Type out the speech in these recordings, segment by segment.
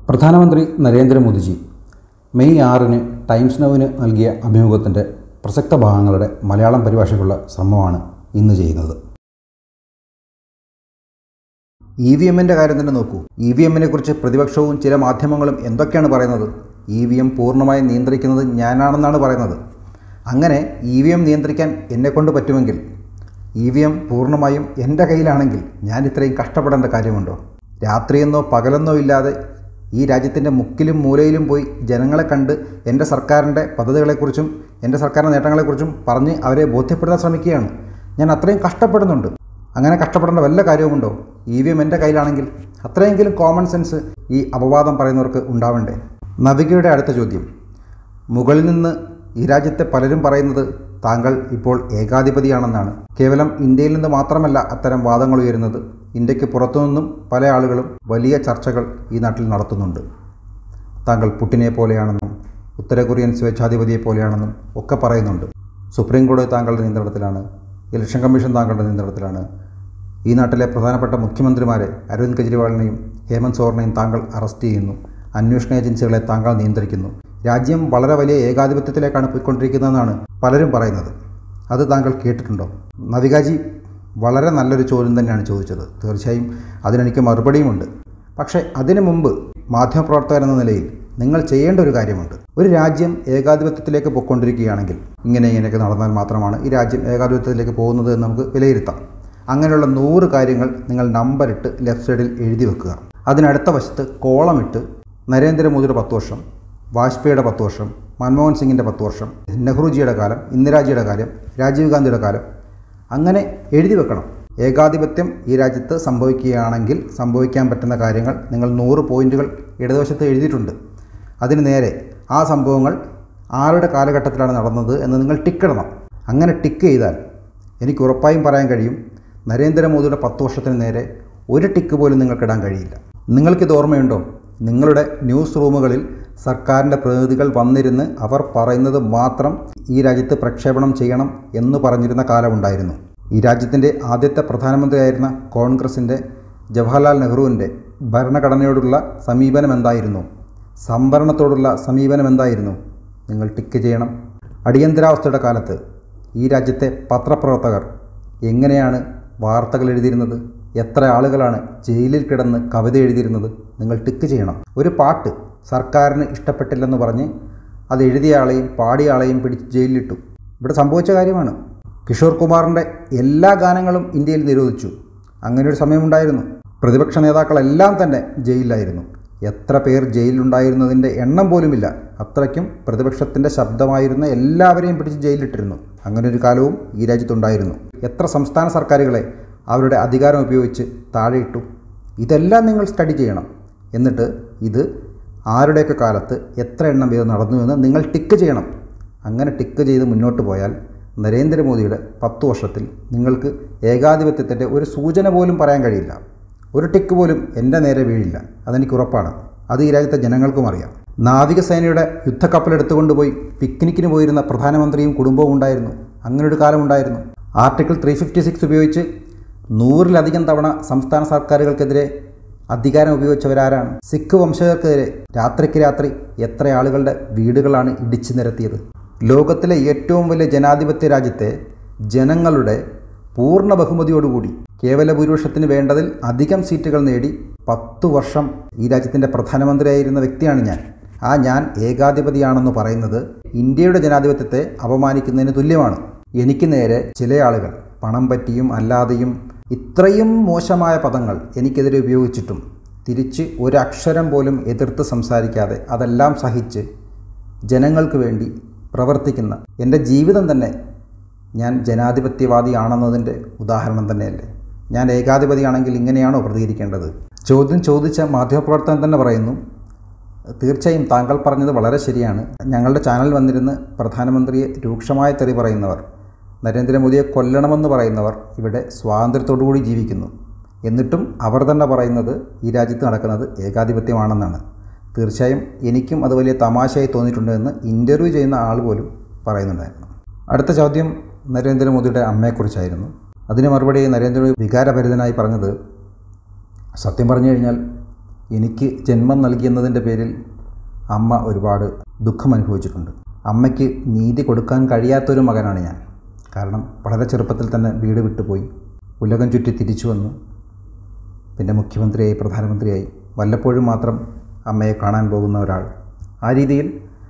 പ്രധാനമന്ത്രി നരേന്ദ്രമോദിജി മെയ് ആറിന് ടൈംസ് നൗവിന് നൽകിയ അഭിമുഖത്തിൻ്റെ പ്രസക്ത ഭാഗങ്ങളുടെ മലയാളം പരിഭാഷയ്ക്കുള്ള ശ്രമമാണ് ഇന്ന് ചെയ്യുന്നത് ഇ വി എമ്മിൻ്റെ കാര്യം തന്നെ നോക്കൂ ഇ വി എമ്മിനെ കുറിച്ച് പ്രതിപക്ഷവും ചില മാധ്യമങ്ങളും എന്തൊക്കെയാണ് പറയുന്നത് ഇ വി എം പൂർണ്ണമായും നിയന്ത്രിക്കുന്നത് ഞാനാണെന്നാണ് പറയുന്നത് അങ്ങനെ ഇ വി എം നിയന്ത്രിക്കാൻ എന്നെക്കൊണ്ട് പറ്റുമെങ്കിൽ ഇ വി എം പൂർണ്ണമായും എൻ്റെ കയ്യിലാണെങ്കിൽ ഞാൻ ഇത്രയും കഷ്ടപ്പെടേണ്ട കാര്യമുണ്ടോ രാത്രിയെന്നോ പകലെന്നോ ഇല്ലാതെ ഈ രാജ്യത്തിൻ്റെ മുക്കിലും മൂലയിലും പോയി ജനങ്ങളെ കണ്ട് എൻ്റെ സർക്കാരിൻ്റെ പദ്ധതികളെക്കുറിച്ചും എൻ്റെ സർക്കാരിൻ്റെ നേട്ടങ്ങളെക്കുറിച്ചും പറഞ്ഞ് അവരെ ബോധ്യപ്പെടുത്താൻ ശ്രമിക്കുകയാണ് ഞാൻ അത്രയും കഷ്ടപ്പെടുന്നുണ്ട് അങ്ങനെ കഷ്ടപ്പെടേണ്ട വല്ല കാര്യവുമുണ്ടോ ഇ വി എം എൻ്റെ കയ്യിലാണെങ്കിൽ അത്രയെങ്കിലും കോമൺ സെൻസ് ഈ അപവാദം പറയുന്നവർക്ക് ഉണ്ടാവണ്ടേ നവികയുടെ അടുത്ത ചോദ്യം മുകളിൽ നിന്ന് ഈ രാജ്യത്തെ പലരും പറയുന്നത് താങ്കൾ ഇപ്പോൾ ഏകാധിപതിയാണെന്നാണ് കേവലം ഇന്ത്യയിൽ നിന്ന് മാത്രമല്ല അത്തരം വാദങ്ങൾ ഉയരുന്നത് ഇന്ത്യക്ക് പുറത്തുനിന്നും പല ആളുകളും വലിയ ചർച്ചകൾ ഈ നാട്ടിൽ നടത്തുന്നുണ്ട് താങ്കൾ പുട്ടിനെ പോലെയാണെന്നും ഉത്തര കൊറിയൻ സ്വേച്ഛാധിപതിയെ പോലെയാണെന്നും ഒക്കെ പറയുന്നുണ്ട് സുപ്രീം കോടതി താങ്കളുടെ നിയന്ത്രണത്തിലാണ് ഇലക്ഷൻ കമ്മീഷൻ താങ്കളുടെ നിയന്ത്രണത്തിലാണ് ഈ നാട്ടിലെ പ്രധാനപ്പെട്ട മുഖ്യമന്ത്രിമാരെ അരവിന്ദ് കെജ്രിവാളിനെയും ഹേമന്ത് സോറിനെയും താങ്കൾ അറസ്റ്റ് ചെയ്യുന്നു അന്വേഷണ ഏജൻസികളെ താങ്കൾ നിയന്ത്രിക്കുന്നു രാജ്യം വളരെ വലിയ ഏകാധിപത്യത്തിലേക്കാണ് പോയിക്കൊണ്ടിരിക്കുന്നതെന്നാണ് പലരും പറയുന്നത് അത് താങ്കൾ കേട്ടിട്ടുണ്ടോ നവികാജി വളരെ നല്ലൊരു ചോദ്യം തന്നെയാണ് ചോദിച്ചത് തീർച്ചയായും അതിനെനിക്ക് മറുപടിയുമുണ്ട് പക്ഷേ അതിനു മുമ്പ് മാധ്യമപ്രവർത്തകൻ എന്ന നിലയിൽ നിങ്ങൾ ചെയ്യേണ്ട ഒരു കാര്യമുണ്ട് ഒരു രാജ്യം ഏകാധിപത്യത്തിലേക്ക് പോയിക്കൊണ്ടിരിക്കുകയാണെങ്കിൽ ഇങ്ങനെ ഇങ്ങനെയൊക്കെ നടന്നാൽ മാത്രമാണ് ഈ രാജ്യം ഏകാധിപത്യത്തിലേക്ക് പോകുന്നത് എന്ന് നമുക്ക് വിലയിരുത്താം അങ്ങനെയുള്ള നൂറ് കാര്യങ്ങൾ നിങ്ങൾ നമ്പറിട്ട് ലെഫ്റ്റ് സൈഡിൽ എഴുതി വെക്കുക അതിനടുത്ത വശത്ത് കോളമിട്ട് നരേന്ദ്രമോദിയുടെ പത്ത് വർഷം വാജ്പേയിയുടെ പത്ത് വർഷം മൻമോഹൻ സിംഗിൻ്റെ പത്ത് വർഷം നെഹ്റുജിയുടെ കാലം ഇന്ദിരാജിയുടെ കാലം രാജീവ് ഗാന്ധിയുടെ കാലം അങ്ങനെ എഴുതി വെക്കണം ഏകാധിപത്യം ഈ രാജ്യത്ത് സംഭവിക്കുകയാണെങ്കിൽ സംഭവിക്കാൻ പറ്റുന്ന കാര്യങ്ങൾ നിങ്ങൾ നൂറ് പോയിന്റുകൾ ഇടതുവശത്ത് എഴുതിയിട്ടുണ്ട് അതിന് നേരെ ആ സംഭവങ്ങൾ ആരുടെ കാലഘട്ടത്തിലാണ് നടന്നത് എന്ന് നിങ്ങൾ ടിക്കിടണം അങ്ങനെ ടിക്ക് ചെയ്താൽ എനിക്ക് ഉറപ്പായും പറയാൻ കഴിയും നരേന്ദ്രമോദിയുടെ പത്ത് വർഷത്തിന് നേരെ ഒരു ടിക്ക് പോലും നിങ്ങൾക്കിടാൻ കഴിയില്ല നിങ്ങൾക്കിത് ഓർമ്മയുണ്ടോ നിങ്ങളുടെ ന്യൂസ് റൂമുകളിൽ സർക്കാരിൻ്റെ പ്രതിനിധികൾ വന്നിരുന്ന് അവർ പറയുന്നത് മാത്രം ഈ രാജ്യത്ത് പ്രക്ഷേപണം ചെയ്യണം എന്ന് പറഞ്ഞിരുന്ന കാലമുണ്ടായിരുന്നു ഈ രാജ്യത്തിൻ്റെ ആദ്യത്തെ പ്രധാനമന്ത്രിയായിരുന്ന കോൺഗ്രസിൻ്റെ ജവഹർലാൽ നെഹ്റുവിൻ്റെ ഭരണഘടനയോടുള്ള സമീപനം എന്തായിരുന്നു സംവരണത്തോടുള്ള സമീപനം എന്തായിരുന്നു നിങ്ങൾ ടിക്ക് ചെയ്യണം അടിയന്തരാവസ്ഥയുടെ കാലത്ത് ഈ രാജ്യത്തെ പത്രപ്രവർത്തകർ എങ്ങനെയാണ് വാർത്തകൾ എഴുതിയിരുന്നത് എത്ര ആളുകളാണ് ജയിലിൽ കിടന്ന് കവിത എഴുതിയിരുന്നത് നിങ്ങൾ ടിക്ക് ചെയ്യണം ഒരു പാട്ട് സർക്കാരിന് ഇഷ്ടപ്പെട്ടില്ലെന്ന് പറഞ്ഞ് അത് എഴുതിയ ആളെയും പാടിയ ആളെയും പിടിച്ച് ജയിലിലിട്ടു ഇവിടെ സംഭവിച്ച കാര്യമാണ് കിഷോർ കുമാറിൻ്റെ എല്ലാ ഗാനങ്ങളും ഇന്ത്യയിൽ നിരോധിച്ചു അങ്ങനെ ഒരു സമയമുണ്ടായിരുന്നു പ്രതിപക്ഷ നേതാക്കളെല്ലാം തന്നെ ജയിലിലായിരുന്നു എത്ര പേർ ജയിലിലുണ്ടായിരുന്നതിൻ്റെ എണ്ണം പോലുമില്ല അത്രയ്ക്കും പ്രതിപക്ഷത്തിൻ്റെ ശബ്ദമായിരുന്ന എല്ലാവരെയും പിടിച്ച് ജയിലിലിട്ടിരുന്നു അങ്ങനെ ഒരു കാലവും ഈ രാജ്യത്തുണ്ടായിരുന്നു എത്ര സംസ്ഥാന സർക്കാരുകളെ അവരുടെ അധികാരം ഉപയോഗിച്ച് താഴെയിട്ടു ഇതെല്ലാം നിങ്ങൾ സ്റ്റഡി ചെയ്യണം എന്നിട്ട് ഇത് ആരുടെയൊക്കെ കാലത്ത് എത്ര എണ്ണം വീതം നടന്നുവെന്ന് നിങ്ങൾ ടിക്ക് ചെയ്യണം അങ്ങനെ ടിക്ക് ചെയ്ത് മുന്നോട്ട് പോയാൽ നരേന്ദ്രമോദിയുടെ പത്തു വർഷത്തിൽ നിങ്ങൾക്ക് ഏകാധിപത്യത്തിൻ്റെ ഒരു സൂചന പോലും പറയാൻ കഴിയില്ല ഒരു ടിക്ക് പോലും എൻ്റെ നേരെ വീഴില്ല അതെനിക്ക് ഉറപ്പാണ് അത് ഈ രാജ്യത്തെ ജനങ്ങൾക്കും അറിയാം നാവികസേനയുടെ യുദ്ധക്കപ്പലെടുത്തുകൊണ്ട് പോയി പിക്നിക്കിന് പോയിരുന്ന പ്രധാനമന്ത്രിയും കുടുംബവും ഉണ്ടായിരുന്നു അങ്ങനൊരു കാലമുണ്ടായിരുന്നു ആർട്ടിക്കിൾ ത്രീ ഫിഫ്റ്റി സിക്സ് ഉപയോഗിച്ച് നൂറിലധികം തവണ സംസ്ഥാന സർക്കാരുകൾക്കെതിരെ അധികാരം ഉപയോഗിച്ചവരാരാണ് സിഖ് വംശജർക്കെതിരെ രാത്രിക്ക് രാത്രി എത്ര ആളുകളുടെ വീടുകളാണ് ഇടിച്ചു നിരത്തിയത് ലോകത്തിലെ ഏറ്റവും വലിയ ജനാധിപത്യ രാജ്യത്തെ ജനങ്ങളുടെ പൂർണ്ണ ബഹുമതിയോടുകൂടി കേവല ഭൂരിപക്ഷത്തിന് വേണ്ടതിൽ അധികം സീറ്റുകൾ നേടി പത്തു വർഷം ഈ രാജ്യത്തിൻ്റെ പ്രധാനമന്ത്രിയായിരുന്ന വ്യക്തിയാണ് ഞാൻ ആ ഞാൻ ഏകാധിപതിയാണെന്ന് പറയുന്നത് ഇന്ത്യയുടെ ജനാധിപത്യത്തെ അപമാനിക്കുന്നതിന് തുല്യമാണ് എനിക്ക് നേരെ ചില ആളുകൾ പണം പറ്റിയും അല്ലാതെയും ഇത്രയും മോശമായ പദങ്ങൾ എനിക്കെതിരെ ഉപയോഗിച്ചിട്ടും തിരിച്ച് ഒരക്ഷരം പോലും എതിർത്ത് സംസാരിക്കാതെ അതെല്ലാം സഹിച്ച് ജനങ്ങൾക്ക് വേണ്ടി പ്രവർത്തിക്കുന്ന എൻ്റെ ജീവിതം തന്നെ ഞാൻ ജനാധിപത്യവാദിയാണെന്നതിൻ്റെ ഉദാഹരണം തന്നെയല്ലേ ഞാൻ ഏകാധിപതിയാണെങ്കിൽ ഇങ്ങനെയാണോ പ്രതികരിക്കേണ്ടത് ചോദ്യം ചോദിച്ച മാധ്യമപ്രവർത്തകൻ തന്നെ പറയുന്നു തീർച്ചയായും താങ്കൾ പറഞ്ഞത് വളരെ ശരിയാണ് ഞങ്ങളുടെ ചാനൽ വന്നിരുന്ന് പ്രധാനമന്ത്രിയെ രൂക്ഷമായ തെറി പറയുന്നവർ നരേന്ദ്രമോദിയെ കൊല്ലണമെന്ന് പറയുന്നവർ ഇവിടെ സ്വാതന്ത്ര്യത്തോടുകൂടി ജീവിക്കുന്നു എന്നിട്ടും അവർ തന്നെ പറയുന്നത് ഈ രാജ്യത്ത് നടക്കുന്നത് ഏകാധിപത്യമാണെന്നാണ് തീർച്ചയായും എനിക്കും അത് വലിയ തമാശയായി തോന്നിയിട്ടുണ്ട് എന്ന് ഇൻ്റർവ്യൂ ചെയ്യുന്ന ആൾ പോലും പറയുന്നുണ്ടായിരുന്നു അടുത്ത ചോദ്യം നരേന്ദ്രമോദിയുടെ അമ്മയെക്കുറിച്ചായിരുന്നു അതിന് മറുപടി നരേന്ദ്രമോദി വികാരഭരിതനായി പറഞ്ഞത് സത്യം പറഞ്ഞു കഴിഞ്ഞാൽ എനിക്ക് ജന്മം നൽകിയെന്നതിൻ്റെ പേരിൽ അമ്മ ഒരുപാട് ദുഃഖം അനുഭവിച്ചിട്ടുണ്ട് അമ്മയ്ക്ക് നീതി കൊടുക്കാൻ കഴിയാത്തൊരു മകനാണ് ഞാൻ കാരണം വളരെ ചെറുപ്പത്തിൽ തന്നെ വീട് വിട്ടുപോയി ഉലകം ചുറ്റി തിരിച്ചു വന്നു പിന്നെ മുഖ്യമന്ത്രിയായി പ്രധാനമന്ത്രിയായി വല്ലപ്പോഴും മാത്രം അമ്മയെ കാണാൻ പോകുന്ന ഒരാൾ ആ രീതിയിൽ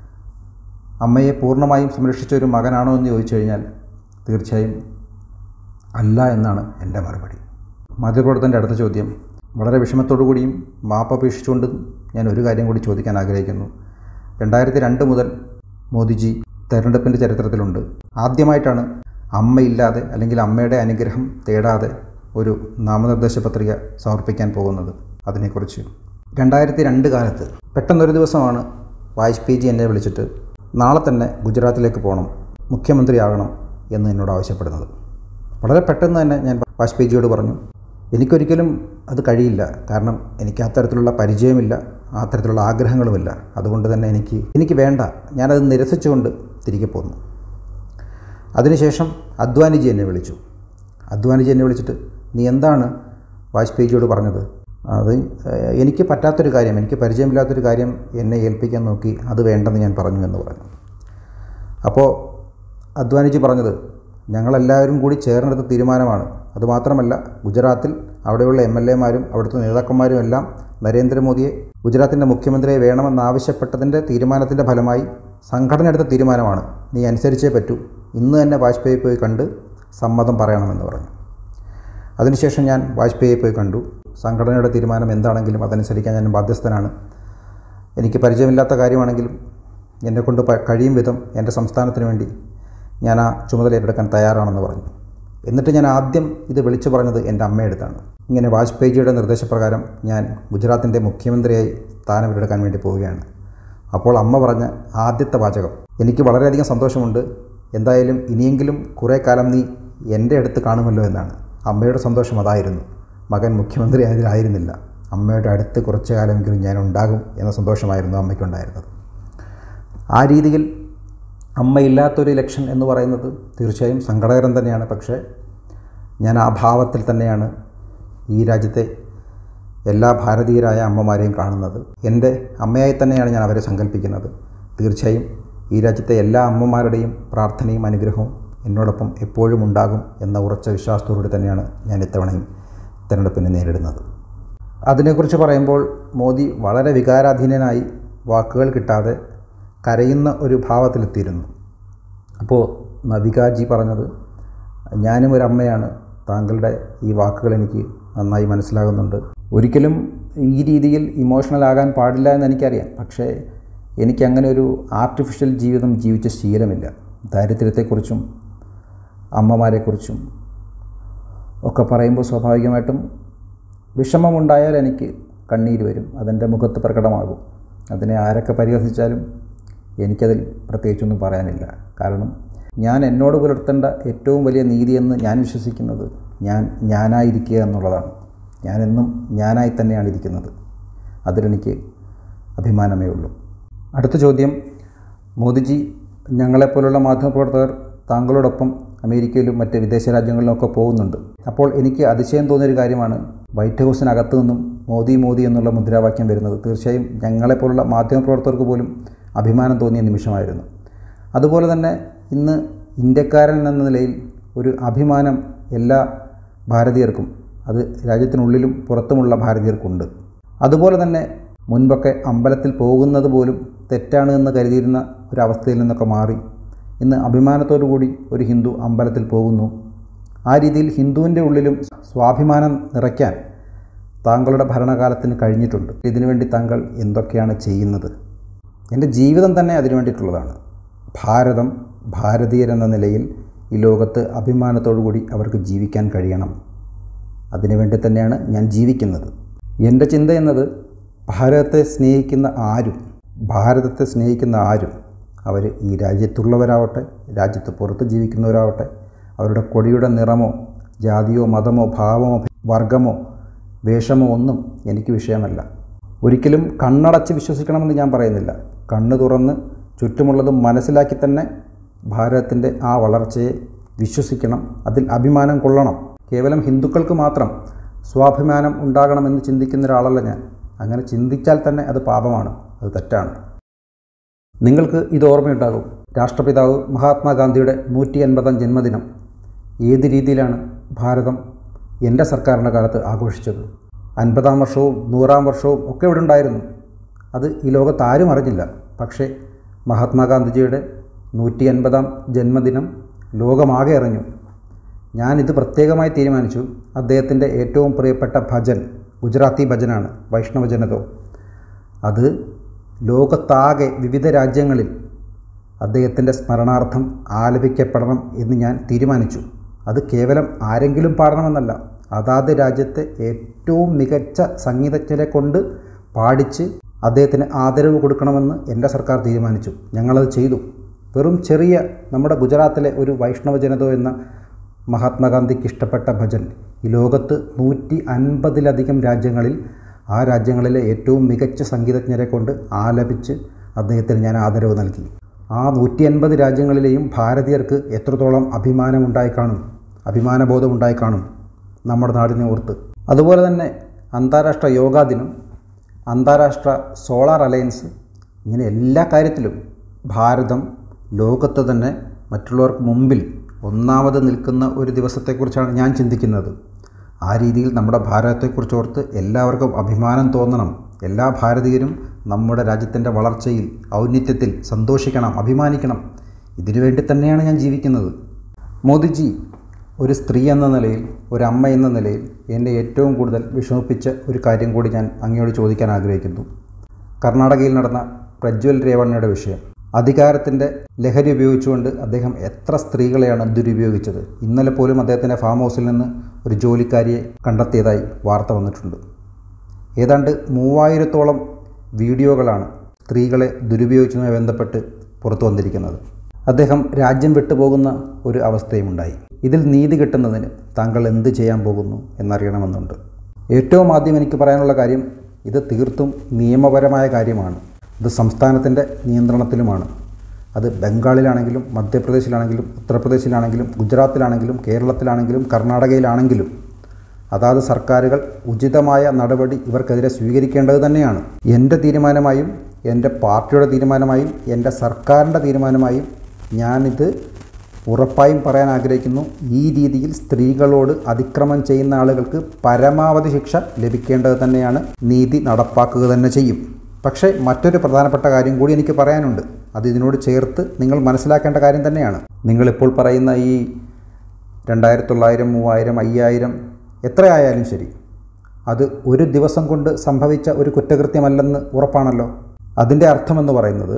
അമ്മയെ പൂർണ്ണമായും സംരക്ഷിച്ച ഒരു മകനാണോ എന്ന് ചോദിച്ചു കഴിഞ്ഞാൽ തീർച്ചയായും അല്ല എന്നാണ് എൻ്റെ മറുപടി മാധ്യമപ്രവർത്തൻ്റെ അടുത്ത ചോദ്യം വളരെ വിഷമത്തോടു കൂടിയും മാപ്പപേക്ഷിച്ചുകൊണ്ടും ഞാൻ ഒരു കാര്യം കൂടി ചോദിക്കാൻ ആഗ്രഹിക്കുന്നു രണ്ടായിരത്തി രണ്ട് മുതൽ മോദിജി തെരഞ്ഞെടുപ്പിൻ്റെ ചരിത്രത്തിലുണ്ട് ആദ്യമായിട്ടാണ് അമ്മയില്ലാതെ അല്ലെങ്കിൽ അമ്മയുടെ അനുഗ്രഹം തേടാതെ ഒരു നാമനിർദ്ദേശ പത്രിക സമർപ്പിക്കാൻ പോകുന്നത് അതിനെക്കുറിച്ച് രണ്ടായിരത്തി രണ്ട് കാലത്ത് പെട്ടെന്നൊരു ദിവസമാണ് വാജ്പേയിജി എന്നെ വിളിച്ചിട്ട് നാളെ തന്നെ ഗുജറാത്തിലേക്ക് പോകണം മുഖ്യമന്ത്രിയാകണം എന്ന് എന്നോട് ആവശ്യപ്പെടുന്നത് വളരെ പെട്ടെന്ന് തന്നെ ഞാൻ വാജ്പേയിജിയോട് പറഞ്ഞു എനിക്കൊരിക്കലും അത് കഴിയില്ല കാരണം എനിക്ക് അത്തരത്തിലുള്ള പരിചയമില്ല ആ തരത്തിലുള്ള ആഗ്രഹങ്ങളുമില്ല അതുകൊണ്ട് തന്നെ എനിക്ക് എനിക്ക് വേണ്ട ഞാനത് നിരസിച്ചുകൊണ്ട് തിരികെ പോന്നു അതിനുശേഷം അദ്വാനിജി എന്നെ വിളിച്ചു അദ്വാനിജി എന്നെ വിളിച്ചിട്ട് നീ എന്താണ് വാജ്പേയിജിയോട് പറഞ്ഞത് അത് ഏഹ്, എനിക്ക് പറ്റാത്തൊരു കാര്യം എനിക്ക് പരിചയമില്ലാത്തൊരു കാര്യം എന്നെ ഏൽപ്പിക്കാൻ നോക്കി അത് വേണ്ടെന്ന് ഞാൻ പറഞ്ഞു എന്ന് പറഞ്ഞു അപ്പോൾ അദ്വാനിജി പറഞ്ഞത് ഞങ്ങളെല്ലാവരും കൂടി ചേർന്നെടുത്ത തീരുമാനമാണ് അതുമാത്രമല്ല ഗുജറാത്തിൽ അവിടെയുള്ള എം എൽ എമാരും അവിടുത്തെ നേതാക്കന്മാരും എല്ലാം നരേന്ദ്രമോദിയെ ഗുജറാത്തിൻ്റെ മുഖ്യമന്ത്രിയെ വേണമെന്നാവശ്യപ്പെട്ടതിൻ്റെ തീരുമാനത്തിൻ്റെ ഫലമായി സംഘടന എടുത്ത തീരുമാനമാണ് നീ അനുസരിച്ചേ പറ്റൂ ഇന്ന് തന്നെ വാജ്പേയി പോയി കണ്ട് സമ്മതം പറയണമെന്ന് പറഞ്ഞു അതിനുശേഷം ഞാൻ വാജ്പേയിയെ പോയി കണ്ടു സംഘടനയുടെ തീരുമാനം എന്താണെങ്കിലും അതനുസരിക്കാൻ ഞാൻ ബാധ്യസ്ഥനാണ് എനിക്ക് പരിചയമില്ലാത്ത കാര്യമാണെങ്കിലും എന്നെക്കൊണ്ട് പ- കഴിയും വിധം എൻ്റെ സംസ്ഥാനത്തിന് വേണ്ടി ഞാൻ ആ ചുമതല ഏറ്റെടുക്കാൻ തയ്യാറാണെന്ന് പറഞ്ഞു എന്നിട്ട് ഞാൻ ആദ്യം ഇത് വിളിച്ചു പറഞ്ഞത് എൻ്റെ അമ്മയെടുത്താണ് ഇങ്ങനെ വാജ്പേയിജിയുടെ നിർദ്ദേശപ്രകാരം ഞാൻ ഗുജറാത്തിൻ്റെ മുഖ്യമന്ത്രിയായി സ്ഥാനമെടുക്കാൻ വേണ്ടി പോവുകയാണ് അപ്പോൾ അമ്മ പറഞ്ഞ ആദ്യത്തെ വാചകം എനിക്ക് വളരെയധികം സന്തോഷമുണ്ട് എന്തായാലും ഇനിയെങ്കിലും കുറേ കാലം നീ എൻ്റെ അടുത്ത് കാണുമല്ലോ എന്നാണ് അമ്മയുടെ സന്തോഷം അതായിരുന്നു മകൻ മുഖ്യമന്ത്രി ആയതിലായിരുന്നില്ല അമ്മയുടെ അടുത്ത് കുറച്ചു കാലമെങ്കിലും ഞാൻ ഉണ്ടാകും എന്ന സന്തോഷമായിരുന്നു അമ്മയ്ക്കുണ്ടായിരുന്നത് ആ രീതിയിൽ അമ്മയില്ലാത്തൊരു ഇലക്ഷൻ എന്ന് പറയുന്നത് തീർച്ചയായും സങ്കടകരം തന്നെയാണ് പക്ഷേ ഞാൻ ആ ഭാവത്തിൽ തന്നെയാണ് ഈ രാജ്യത്തെ എല്ലാ ഭാരതീയരായ അമ്മമാരെയും കാണുന്നത് എൻ്റെ അമ്മയായി തന്നെയാണ് ഞാൻ അവരെ സങ്കല്പിക്കുന്നത് തീർച്ചയായും ഈ രാജ്യത്തെ എല്ലാ അമ്മമാരുടെയും പ്രാർത്ഥനയും അനുഗ്രഹവും എന്നോടൊപ്പം എപ്പോഴും ഉണ്ടാകും എന്ന ഉറച്ച വിശ്വാസത്തോടുകൂടി തന്നെയാണ് ഞാൻ ഇത്തവണയും തിരഞ്ഞെടുപ്പിനെ നേരിടുന്നത് അതിനെക്കുറിച്ച് പറയുമ്പോൾ മോദി വളരെ വികാരാധീനനായി വാക്കുകൾ കിട്ടാതെ കരയുന്ന ഒരു ഭാവത്തിലെത്തിയിരുന്നു അപ്പോൾ നവികാജി പറഞ്ഞത് ഞാനും ഒരു അമ്മയാണ് താങ്കളുടെ ഈ വാക്കുകൾ എനിക്ക് നന്നായി മനസ്സിലാകുന്നുണ്ട് ഒരിക്കലും ഈ രീതിയിൽ ഇമോഷണൽ ആകാൻ പാടില്ല എന്ന് എനിക്കറിയാം പക്ഷേ എനിക്ക് അങ്ങനെ ഒരു ആർട്ടിഫിഷ്യൽ ജീവിതം ജീവിച്ച ശീലമില്ല ദാരിദ്ര്യത്തെക്കുറിച്ചും അമ്മമാരെക്കുറിച്ചും ഒക്കെ പറയുമ്പോൾ സ്വാഭാവികമായിട്ടും വിഷമമുണ്ടായാൽ എനിക്ക് കണ്ണീര് വരും അതെൻ്റെ മുഖത്ത് പ്രകടമാകും അതിനെ ആരൊക്കെ പരിഹസിച്ചാലും എനിക്കതിൽ പ്രത്യേകിച്ചൊന്നും പറയാനില്ല കാരണം ഞാൻ എന്നോട് പുലർത്തേണ്ട ഏറ്റവും വലിയ നീതിയെന്ന് ഞാൻ വിശ്വസിക്കുന്നത് ഞാൻ ഞാനായിരിക്കുക എന്നുള്ളതാണ് ഞാനെന്നും ഞാനായി തന്നെയാണ് ഇരിക്കുന്നത് അതിലെനിക്ക് അഭിമാനമേ ഉള്ളൂ അടുത്ത ചോദ്യം മോദിജി ഞങ്ങളെപ്പോലുള്ള മാധ്യമപ്രവർത്തകർ താങ്കളോടൊപ്പം അമേരിക്കയിലും മറ്റ് വിദേശ രാജ്യങ്ങളിലുമൊക്കെ പോകുന്നുണ്ട് അപ്പോൾ എനിക്ക് അതിശയം തോന്നിയൊരു കാര്യമാണ് വൈറ്റ് ഹൗസിനകത്തു നിന്നും മോദി മോദി എന്നുള്ള മുദ്രാവാക്യം വരുന്നത് തീർച്ചയായും ഞങ്ങളെപ്പോലുള്ള മാധ്യമപ്രവർത്തകർക്ക് പോലും അഭിമാനം തോന്നിയ നിമിഷമായിരുന്നു അതുപോലെ തന്നെ ഇന്ന് ഇന്ത്യക്കാരൻ എന്ന നിലയിൽ ഒരു അഭിമാനം എല്ലാ ഭാരതീയർക്കും അത് രാജ്യത്തിനുള്ളിലും പുറത്തുമുള്ള ഭാരതീയർക്കുണ്ട് അതുപോലെ തന്നെ മുൻപൊക്കെ അമ്പലത്തിൽ പോകുന്നത് പോലും തെറ്റാണ് എന്ന് കരുതിയിരുന്ന ഒരവസ്ഥയിൽ നിന്നൊക്കെ മാറി ഇന്ന് അഭിമാനത്തോടു കൂടി ഒരു ഹിന്ദു അമ്പലത്തിൽ പോകുന്നു ആ രീതിയിൽ ഹിന്ദുവിൻ്റെ ഉള്ളിലും സ്വാഭിമാനം നിറയ്ക്കാൻ താങ്കളുടെ ഭരണകാലത്തിന് കഴിഞ്ഞിട്ടുണ്ട് ഇതിനുവേണ്ടി താങ്കൾ എന്തൊക്കെയാണ് ചെയ്യുന്നത് എൻ്റെ ജീവിതം തന്നെ അതിനു വേണ്ടിയിട്ടുള്ളതാണ് ഭാരതം ഭാരതീയരെന്ന നിലയിൽ ഈ ലോകത്ത് അഭിമാനത്തോടു കൂടി അവർക്ക് ജീവിക്കാൻ കഴിയണം അതിനുവേണ്ടി തന്നെയാണ് ഞാൻ ജീവിക്കുന്നത് എൻ്റെ ചിന്ത എന്നത് ഭാരതത്തെ സ്നേഹിക്കുന്ന ആരും ഭാരതത്തെ സ്നേഹിക്കുന്ന ആരും അവർ ഈ രാജ്യത്തുള്ളവരാവട്ടെ രാജ്യത്ത് പുറത്ത് ജീവിക്കുന്നവരാവട്ടെ അവരുടെ കൊടിയുടെ നിറമോ ജാതിയോ മതമോ ഭാവമോ വർഗമോ വേഷമോ ഒന്നും എനിക്ക് വിഷയമല്ല ഒരിക്കലും കണ്ണടച്ച് വിശ്വസിക്കണമെന്ന് ഞാൻ പറയുന്നില്ല കണ്ണ് തുറന്ന് ചുറ്റുമുള്ളതും മനസ്സിലാക്കി തന്നെ ഭാരതത്തിൻ്റെ ആ വളർച്ചയെ വിശ്വസിക്കണം അതിൽ അഭിമാനം കൊള്ളണം കേവലം ഹിന്ദുക്കൾക്ക് മാത്രം സ്വാഭിമാനം ഉണ്ടാകണമെന്ന് ചിന്തിക്കുന്ന ഒരാളല്ല ഞാൻ അങ്ങനെ ചിന്തിച്ചാൽ തന്നെ അത് പാപമാണ് അത് തെറ്റാണ് നിങ്ങൾക്ക് ഇത് ഓർമ്മയുണ്ടാകും രാഷ്ട്രപിതാവ് മഹാത്മാഗാന്ധിയുടെ നൂറ്റി അൻപതാം ജന്മദിനം ഏത് രീതിയിലാണ് ഭാരതം എൻ്റെ സർക്കാരിൻ്റെ കാലത്ത് ആഘോഷിച്ചത് അൻപതാം വർഷവും നൂറാം വർഷവും ഒക്കെ ഇവിടെ ഉണ്ടായിരുന്നു അത് ഈ ലോകത്ത് ആരും അറിഞ്ഞില്ല പക്ഷേ മഹാത്മാഗാന്ധിജിയുടെ നൂറ്റി അൻപതാം ജന്മദിനം ലോകമാകെ അറിഞ്ഞു ഞാനിത് പ്രത്യേകമായി തീരുമാനിച്ചു അദ്ദേഹത്തിൻ്റെ ഏറ്റവും പ്രിയപ്പെട്ട ഭജൻ ഗുജറാത്തി ഭജനാണ് വൈഷ്ണവ ജനതോ അത് ലോകത്താകെ വിവിധ രാജ്യങ്ങളിൽ അദ്ദേഹത്തിൻ്റെ സ്മരണാർത്ഥം ആലപിക്കപ്പെടണം എന്ന് ഞാൻ തീരുമാനിച്ചു അത് കേവലം ആരെങ്കിലും പാടണമെന്നല്ല അതാത് രാജ്യത്തെ ഏറ്റവും മികച്ച സംഗീതജ്ഞരെ കൊണ്ട് പാടിച്ച് അദ്ദേഹത്തിന് ആദരവ് കൊടുക്കണമെന്ന് എൻ്റെ സർക്കാർ തീരുമാനിച്ചു ഞങ്ങളത് ചെയ്തു വെറും ചെറിയ നമ്മുടെ ഗുജറാത്തിലെ ഒരു വൈഷ്ണവ ജനതോ എന്ന മഹാത്മാഗാന്ധിക്ക് ഇഷ്ടപ്പെട്ട ഭജൻ ഈ ലോകത്ത് നൂറ്റി അൻപതിലധികം രാജ്യങ്ങളിൽ ആ രാജ്യങ്ങളിലെ ഏറ്റവും മികച്ച സംഗീതജ്ഞരെ കൊണ്ട് ആലപിച്ച് അദ്ദേഹത്തിന് ഞാൻ ആദരവ് നൽകി ആ നൂറ്റി അൻപത് രാജ്യങ്ങളിലെയും ഭാരതീയർക്ക് എത്രത്തോളം അഭിമാനമുണ്ടായി കാണും അഭിമാനബോധമുണ്ടായി കാണും നമ്മുടെ നാടിനെ ഓർത്ത് അതുപോലെ തന്നെ അന്താരാഷ്ട്ര യോഗാ ദിനം അന്താരാഷ്ട്ര സോളാർ അലയൻസ് ഇങ്ങനെ എല്ലാ കാര്യത്തിലും ഭാരതം ലോകത്ത് തന്നെ മറ്റുള്ളവർക്ക് മുമ്പിൽ ഒന്നാമത് നിൽക്കുന്ന ഒരു ദിവസത്തെക്കുറിച്ചാണ് ഞാൻ ചിന്തിക്കുന്നത് ആ രീതിയിൽ നമ്മുടെ ഭാരതത്തെക്കുറിച്ച് ഓർത്ത് എല്ലാവർക്കും അഭിമാനം തോന്നണം എല്ലാ ഭാരതീയരും നമ്മുടെ രാജ്യത്തിൻ്റെ വളർച്ചയിൽ ഔന്നിത്യത്തിൽ സന്തോഷിക്കണം അഭിമാനിക്കണം ഇതിനു വേണ്ടി തന്നെയാണ് ഞാൻ ജീവിക്കുന്നത് മോദിജി ഒരു സ്ത്രീ എന്ന നിലയിൽ ഒരു അമ്മ എന്ന നിലയിൽ എന്നെ ഏറ്റവും കൂടുതൽ വിഷമിപ്പിച്ച ഒരു കാര്യം കൂടി ഞാൻ അങ്ങയോട് ചോദിക്കാൻ ആഗ്രഹിക്കുന്നു കർണാടകയിൽ നടന്ന പ്രജ്വൽ രേവണ്ണയുടെ വിഷയം അധികാരത്തിൻ്റെ ലഹരി ഉപയോഗിച്ചുകൊണ്ട് അദ്ദേഹം എത്ര സ്ത്രീകളെയാണ് ദുരുപയോഗിച്ചത് ഇന്നലെ പോലും അദ്ദേഹത്തിൻ്റെ ഫാം ഹൗസിൽ നിന്ന് ഒരു ജോലിക്കാരിയെ കണ്ടെത്തിയതായി വാർത്ത വന്നിട്ടുണ്ട് ഏതാണ്ട് മൂവായിരത്തോളം വീഡിയോകളാണ് സ്ത്രീകളെ ദുരുപയോഗിച്ചതുമായി ബന്ധപ്പെട്ട് പുറത്തു വന്നിരിക്കുന്നത് അദ്ദേഹം രാജ്യം വിട്ടുപോകുന്ന ഒരു അവസ്ഥയുമുണ്ടായി ഇതിൽ നീതി കിട്ടുന്നതിന് താങ്കൾ എന്ത് ചെയ്യാൻ പോകുന്നു എന്നറിയണമെന്നുണ്ട് ഏറ്റവും ആദ്യം എനിക്ക് പറയാനുള്ള കാര്യം ഇത് തീർത്തും നിയമപരമായ കാര്യമാണ് ഇത് സംസ്ഥാനത്തിൻ്റെ നിയന്ത്രണത്തിലുമാണ് അത് ബംഗാളിലാണെങ്കിലും മധ്യപ്രദേശിലാണെങ്കിലും ഉത്തർപ്രദേശിലാണെങ്കിലും ഗുജറാത്തിലാണെങ്കിലും കേരളത്തിലാണെങ്കിലും കർണാടകയിലാണെങ്കിലും അതാത് സർക്കാരുകൾ ഉചിതമായ നടപടി ഇവർക്കെതിരെ സ്വീകരിക്കേണ്ടത് തന്നെയാണ് എൻ്റെ തീരുമാനമായും എൻ്റെ പാർട്ടിയുടെ തീരുമാനമായും എൻ്റെ സർക്കാരിൻ്റെ തീരുമാനമായും ഞാനിത് ഉറപ്പായും പറയാൻ ആഗ്രഹിക്കുന്നു ഈ രീതിയിൽ സ്ത്രീകളോട് അതിക്രമം ചെയ്യുന്ന ആളുകൾക്ക് പരമാവധി ശിക്ഷ ലഭിക്കേണ്ടത് തന്നെയാണ് നീതി നടപ്പാക്കുക തന്നെ ചെയ്യും പക്ഷേ മറ്റൊരു പ്രധാനപ്പെട്ട കാര്യം കൂടി എനിക്ക് പറയാനുണ്ട് അത് ഇതിനോട് ചേർത്ത് നിങ്ങൾ മനസ്സിലാക്കേണ്ട കാര്യം തന്നെയാണ് നിങ്ങളിപ്പോൾ പറയുന്ന ഈ രണ്ടായിരത്തി തൊള്ളായിരം മൂവായിരം അയ്യായിരം എത്രയായാലും ശരി അത് ഒരു ദിവസം കൊണ്ട് സംഭവിച്ച ഒരു കുറ്റകൃത്യമല്ലെന്ന് ഉറപ്പാണല്ലോ അതിൻ്റെ അർത്ഥമെന്ന് പറയുന്നത്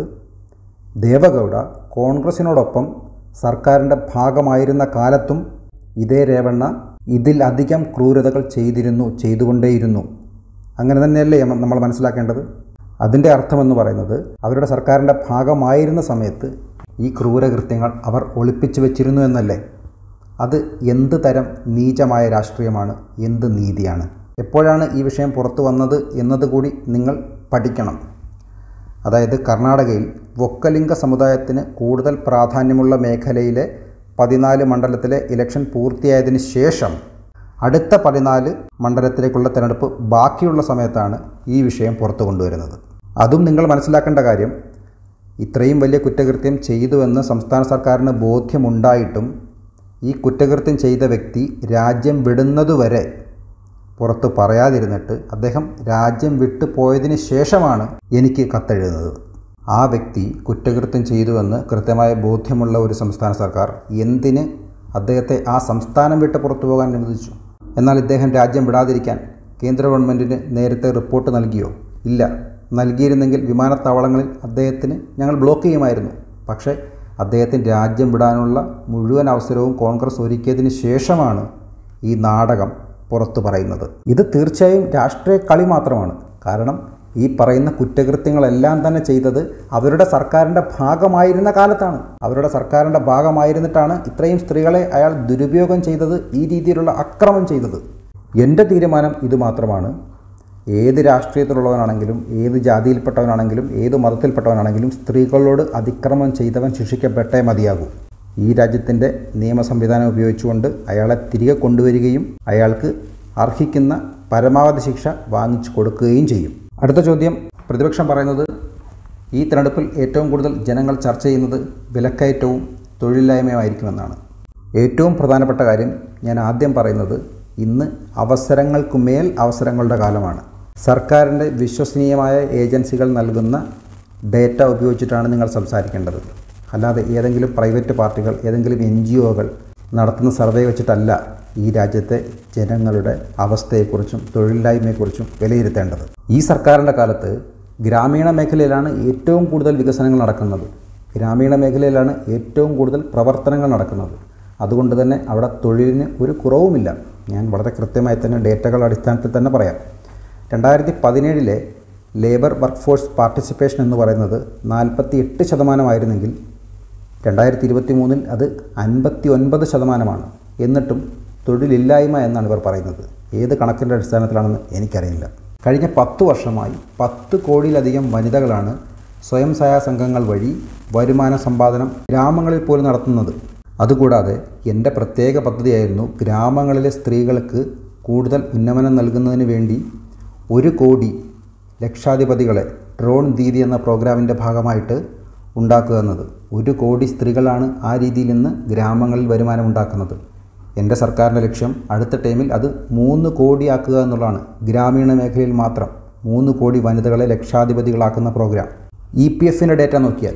ദേവഗൗഡ കോൺഗ്രസിനോടൊപ്പം സർക്കാരിൻ്റെ ഭാഗമായിരുന്ന കാലത്തും ഇതേ രേവണ്ണ ഇതിലധികം ക്രൂരതകൾ ചെയ്തിരുന്നു ചെയ്തുകൊണ്ടേയിരുന്നു അങ്ങനെ തന്നെയല്ലേ നമ്മൾ മനസ്സിലാക്കേണ്ടത് അതിൻ്റെ അർത്ഥമെന്ന് പറയുന്നത് അവരുടെ സർക്കാരിൻ്റെ ഭാഗമായിരുന്ന സമയത്ത് ഈ ക്രൂരകൃത്യങ്ങൾ അവർ ഒളിപ്പിച്ചു വെച്ചിരുന്നു എന്നല്ലേ അത് എന്ത് തരം നീചമായ രാഷ്ട്രീയമാണ് എന്ത് നീതിയാണ് എപ്പോഴാണ് ഈ വിഷയം പുറത്തു വന്നത് എന്നതുകൂടി നിങ്ങൾ പഠിക്കണം അതായത് കർണാടകയിൽ വൊക്കലിംഗ സമുദായത്തിന് കൂടുതൽ പ്രാധാന്യമുള്ള മേഖലയിലെ പതിനാല് മണ്ഡലത്തിലെ ഇലക്ഷൻ പൂർത്തിയായതിന് ശേഷം അടുത്ത പതിനാല് മണ്ഡലത്തിലേക്കുള്ള തിരഞ്ഞെടുപ്പ് ബാക്കിയുള്ള സമയത്താണ് ഈ വിഷയം പുറത്തു കൊണ്ടുവരുന്നത് അതും നിങ്ങൾ മനസ്സിലാക്കേണ്ട കാര്യം ഇത്രയും വലിയ കുറ്റകൃത്യം ചെയ്തുവെന്ന് സംസ്ഥാന സർക്കാരിന് ബോധ്യമുണ്ടായിട്ടും ഈ കുറ്റകൃത്യം ചെയ്ത വ്യക്തി രാജ്യം വിടുന്നതുവരെ പുറത്ത് പറയാതിരുന്നിട്ട് അദ്ദേഹം രാജ്യം വിട്ടു പോയതിന് ശേഷമാണ് എനിക്ക് കത്തെഴുതുന്നത് ആ വ്യക്തി കുറ്റകൃത്യം ചെയ്തുവെന്ന് കൃത്യമായ ബോധ്യമുള്ള ഒരു സംസ്ഥാന സർക്കാർ എന്തിന് അദ്ദേഹത്തെ ആ സംസ്ഥാനം വിട്ട് പുറത്തു പോകാൻ അനുവദിച്ചു എന്നാൽ ഇദ്ദേഹം രാജ്യം വിടാതിരിക്കാൻ കേന്ദ്ര ഗവൺമെൻറ്റിന് നേരത്തെ റിപ്പോർട്ട് നൽകിയോ ഇല്ല നൽകിയിരുന്നെങ്കിൽ വിമാനത്താവളങ്ങളിൽ അദ്ദേഹത്തിന് ഞങ്ങൾ ബ്ലോക്ക് ചെയ്യുമായിരുന്നു പക്ഷേ അദ്ദേഹത്തിന് രാജ്യം വിടാനുള്ള മുഴുവൻ അവസരവും കോൺഗ്രസ് ഒരുക്കിയതിന് ശേഷമാണ് ഈ നാടകം പുറത്തു പറയുന്നത് ഇത് തീർച്ചയായും രാഷ്ട്രീയ കളി മാത്രമാണ് കാരണം ഈ പറയുന്ന കുറ്റകൃത്യങ്ങളെല്ലാം തന്നെ ചെയ്തത് അവരുടെ സർക്കാരിൻ്റെ ഭാഗമായിരുന്ന കാലത്താണ് അവരുടെ സർക്കാരിൻ്റെ ഭാഗമായിരുന്നിട്ടാണ് ഇത്രയും സ്ത്രീകളെ അയാൾ ദുരുപയോഗം ചെയ്തത് ഈ രീതിയിലുള്ള അക്രമം ചെയ്തത് എൻ്റെ തീരുമാനം ഇത് മാത്രമാണ് ഏത് രാഷ്ട്രീയത്തിലുള്ളവനാണെങ്കിലും ഏത് ജാതിയിൽപ്പെട്ടവനാണെങ്കിലും ഏത് മതത്തിൽപ്പെട്ടവനാണെങ്കിലും സ്ത്രീകളോട് അതിക്രമം ചെയ്തവൻ ശിക്ഷിക്കപ്പെട്ടേ മതിയാകൂ ഈ രാജ്യത്തിൻ്റെ നിയമ സംവിധാനം ഉപയോഗിച്ചുകൊണ്ട് അയാളെ തിരികെ കൊണ്ടുവരികയും അയാൾക്ക് അർഹിക്കുന്ന പരമാവധി ശിക്ഷ വാങ്ങിച്ചു കൊടുക്കുകയും ചെയ്യും അടുത്ത ചോദ്യം പ്രതിപക്ഷം പറയുന്നത് ഈ തിരഞ്ഞെടുപ്പിൽ ഏറ്റവും കൂടുതൽ ജനങ്ങൾ ചർച്ച ചെയ്യുന്നത് വിലക്കയറ്റവും തൊഴിലില്ലായ്മയുമായിരിക്കുമെന്നാണ് ഏറ്റവും പ്രധാനപ്പെട്ട കാര്യം ഞാൻ ആദ്യം പറയുന്നത് ഇന്ന് അവസരങ്ങൾക്കുമേൽ അവസരങ്ങളുടെ കാലമാണ് സർക്കാരിൻ്റെ വിശ്വസനീയമായ ഏജൻസികൾ നൽകുന്ന ഡേറ്റ ഉപയോഗിച്ചിട്ടാണ് നിങ്ങൾ സംസാരിക്കേണ്ടത് അല്ലാതെ ഏതെങ്കിലും പ്രൈവറ്റ് പാർട്ടികൾ ഏതെങ്കിലും എൻ ജി ഒകൾ നടത്തുന്ന സർവേ വെച്ചിട്ടല്ല ഈ രാജ്യത്തെ ജനങ്ങളുടെ അവസ്ഥയെക്കുറിച്ചും തൊഴിലില്ലായ്മയെക്കുറിച്ചും വിലയിരുത്തേണ്ടത് ഈ സർക്കാരിൻ്റെ കാലത്ത് ഗ്രാമീണ മേഖലയിലാണ് ഏറ്റവും കൂടുതൽ വികസനങ്ങൾ നടക്കുന്നത് ഗ്രാമീണ മേഖലയിലാണ് ഏറ്റവും കൂടുതൽ പ്രവർത്തനങ്ങൾ നടക്കുന്നത് അതുകൊണ്ട് തന്നെ അവിടെ തൊഴിലിന് ഒരു കുറവുമില്ല ഞാൻ വളരെ കൃത്യമായി തന്നെ ഡേറ്റകളുടെ അടിസ്ഥാനത്തിൽ തന്നെ പറയാം രണ്ടായിരത്തി പതിനേഴിലെ ലേബർ വർക്ക് ഫോഴ്സ് പാർട്ടിസിപ്പേഷൻ എന്ന് പറയുന്നത് നാൽപ്പത്തി എട്ട് ശതമാനമായിരുന്നെങ്കിൽ രണ്ടായിരത്തി ഇരുപത്തി മൂന്നിൽ അത് അൻപത്തി ഒൻപത് ശതമാനമാണ് എന്നിട്ടും തൊഴിലില്ലായ്മ എന്നാണ് ഇവർ പറയുന്നത് ഏത് കണക്കിൻ്റെ അടിസ്ഥാനത്തിലാണെന്ന് എനിക്കറിയില്ല കഴിഞ്ഞ പത്ത് വർഷമായി പത്ത് കോടിയിലധികം വനിതകളാണ് സ്വയം സഹായ സംഘങ്ങൾ വഴി വരുമാന സമ്പാദനം ഗ്രാമങ്ങളിൽ പോലും നടത്തുന്നത് അതുകൂടാതെ എൻ്റെ പ്രത്യേക പദ്ധതിയായിരുന്നു ഗ്രാമങ്ങളിലെ സ്ത്രീകൾക്ക് കൂടുതൽ ഉന്നമനം നൽകുന്നതിന് വേണ്ടി ഒരു കോടി ലക്ഷാധിപതികളെ ഡ്രോൺ ദീദി എന്ന പ്രോഗ്രാമിൻ്റെ ഭാഗമായിട്ട് ഉണ്ടാക്കുക എന്നത് ഒരു കോടി സ്ത്രീകളാണ് ആ രീതിയിൽ നിന്ന് ഗ്രാമങ്ങളിൽ വരുമാനം ഉണ്ടാക്കുന്നത് എൻ്റെ സർക്കാരിൻ്റെ ലക്ഷ്യം അടുത്ത ടൈമിൽ അത് മൂന്ന് കോടിയാക്കുക എന്നുള്ളതാണ് ഗ്രാമീണ മേഖലയിൽ മാത്രം മൂന്ന് കോടി വനിതകളെ ലക്ഷാധിപതികളാക്കുന്ന പ്രോഗ്രാം ഇ പി എഫിൻ്റെ ഡേറ്റ നോക്കിയാൽ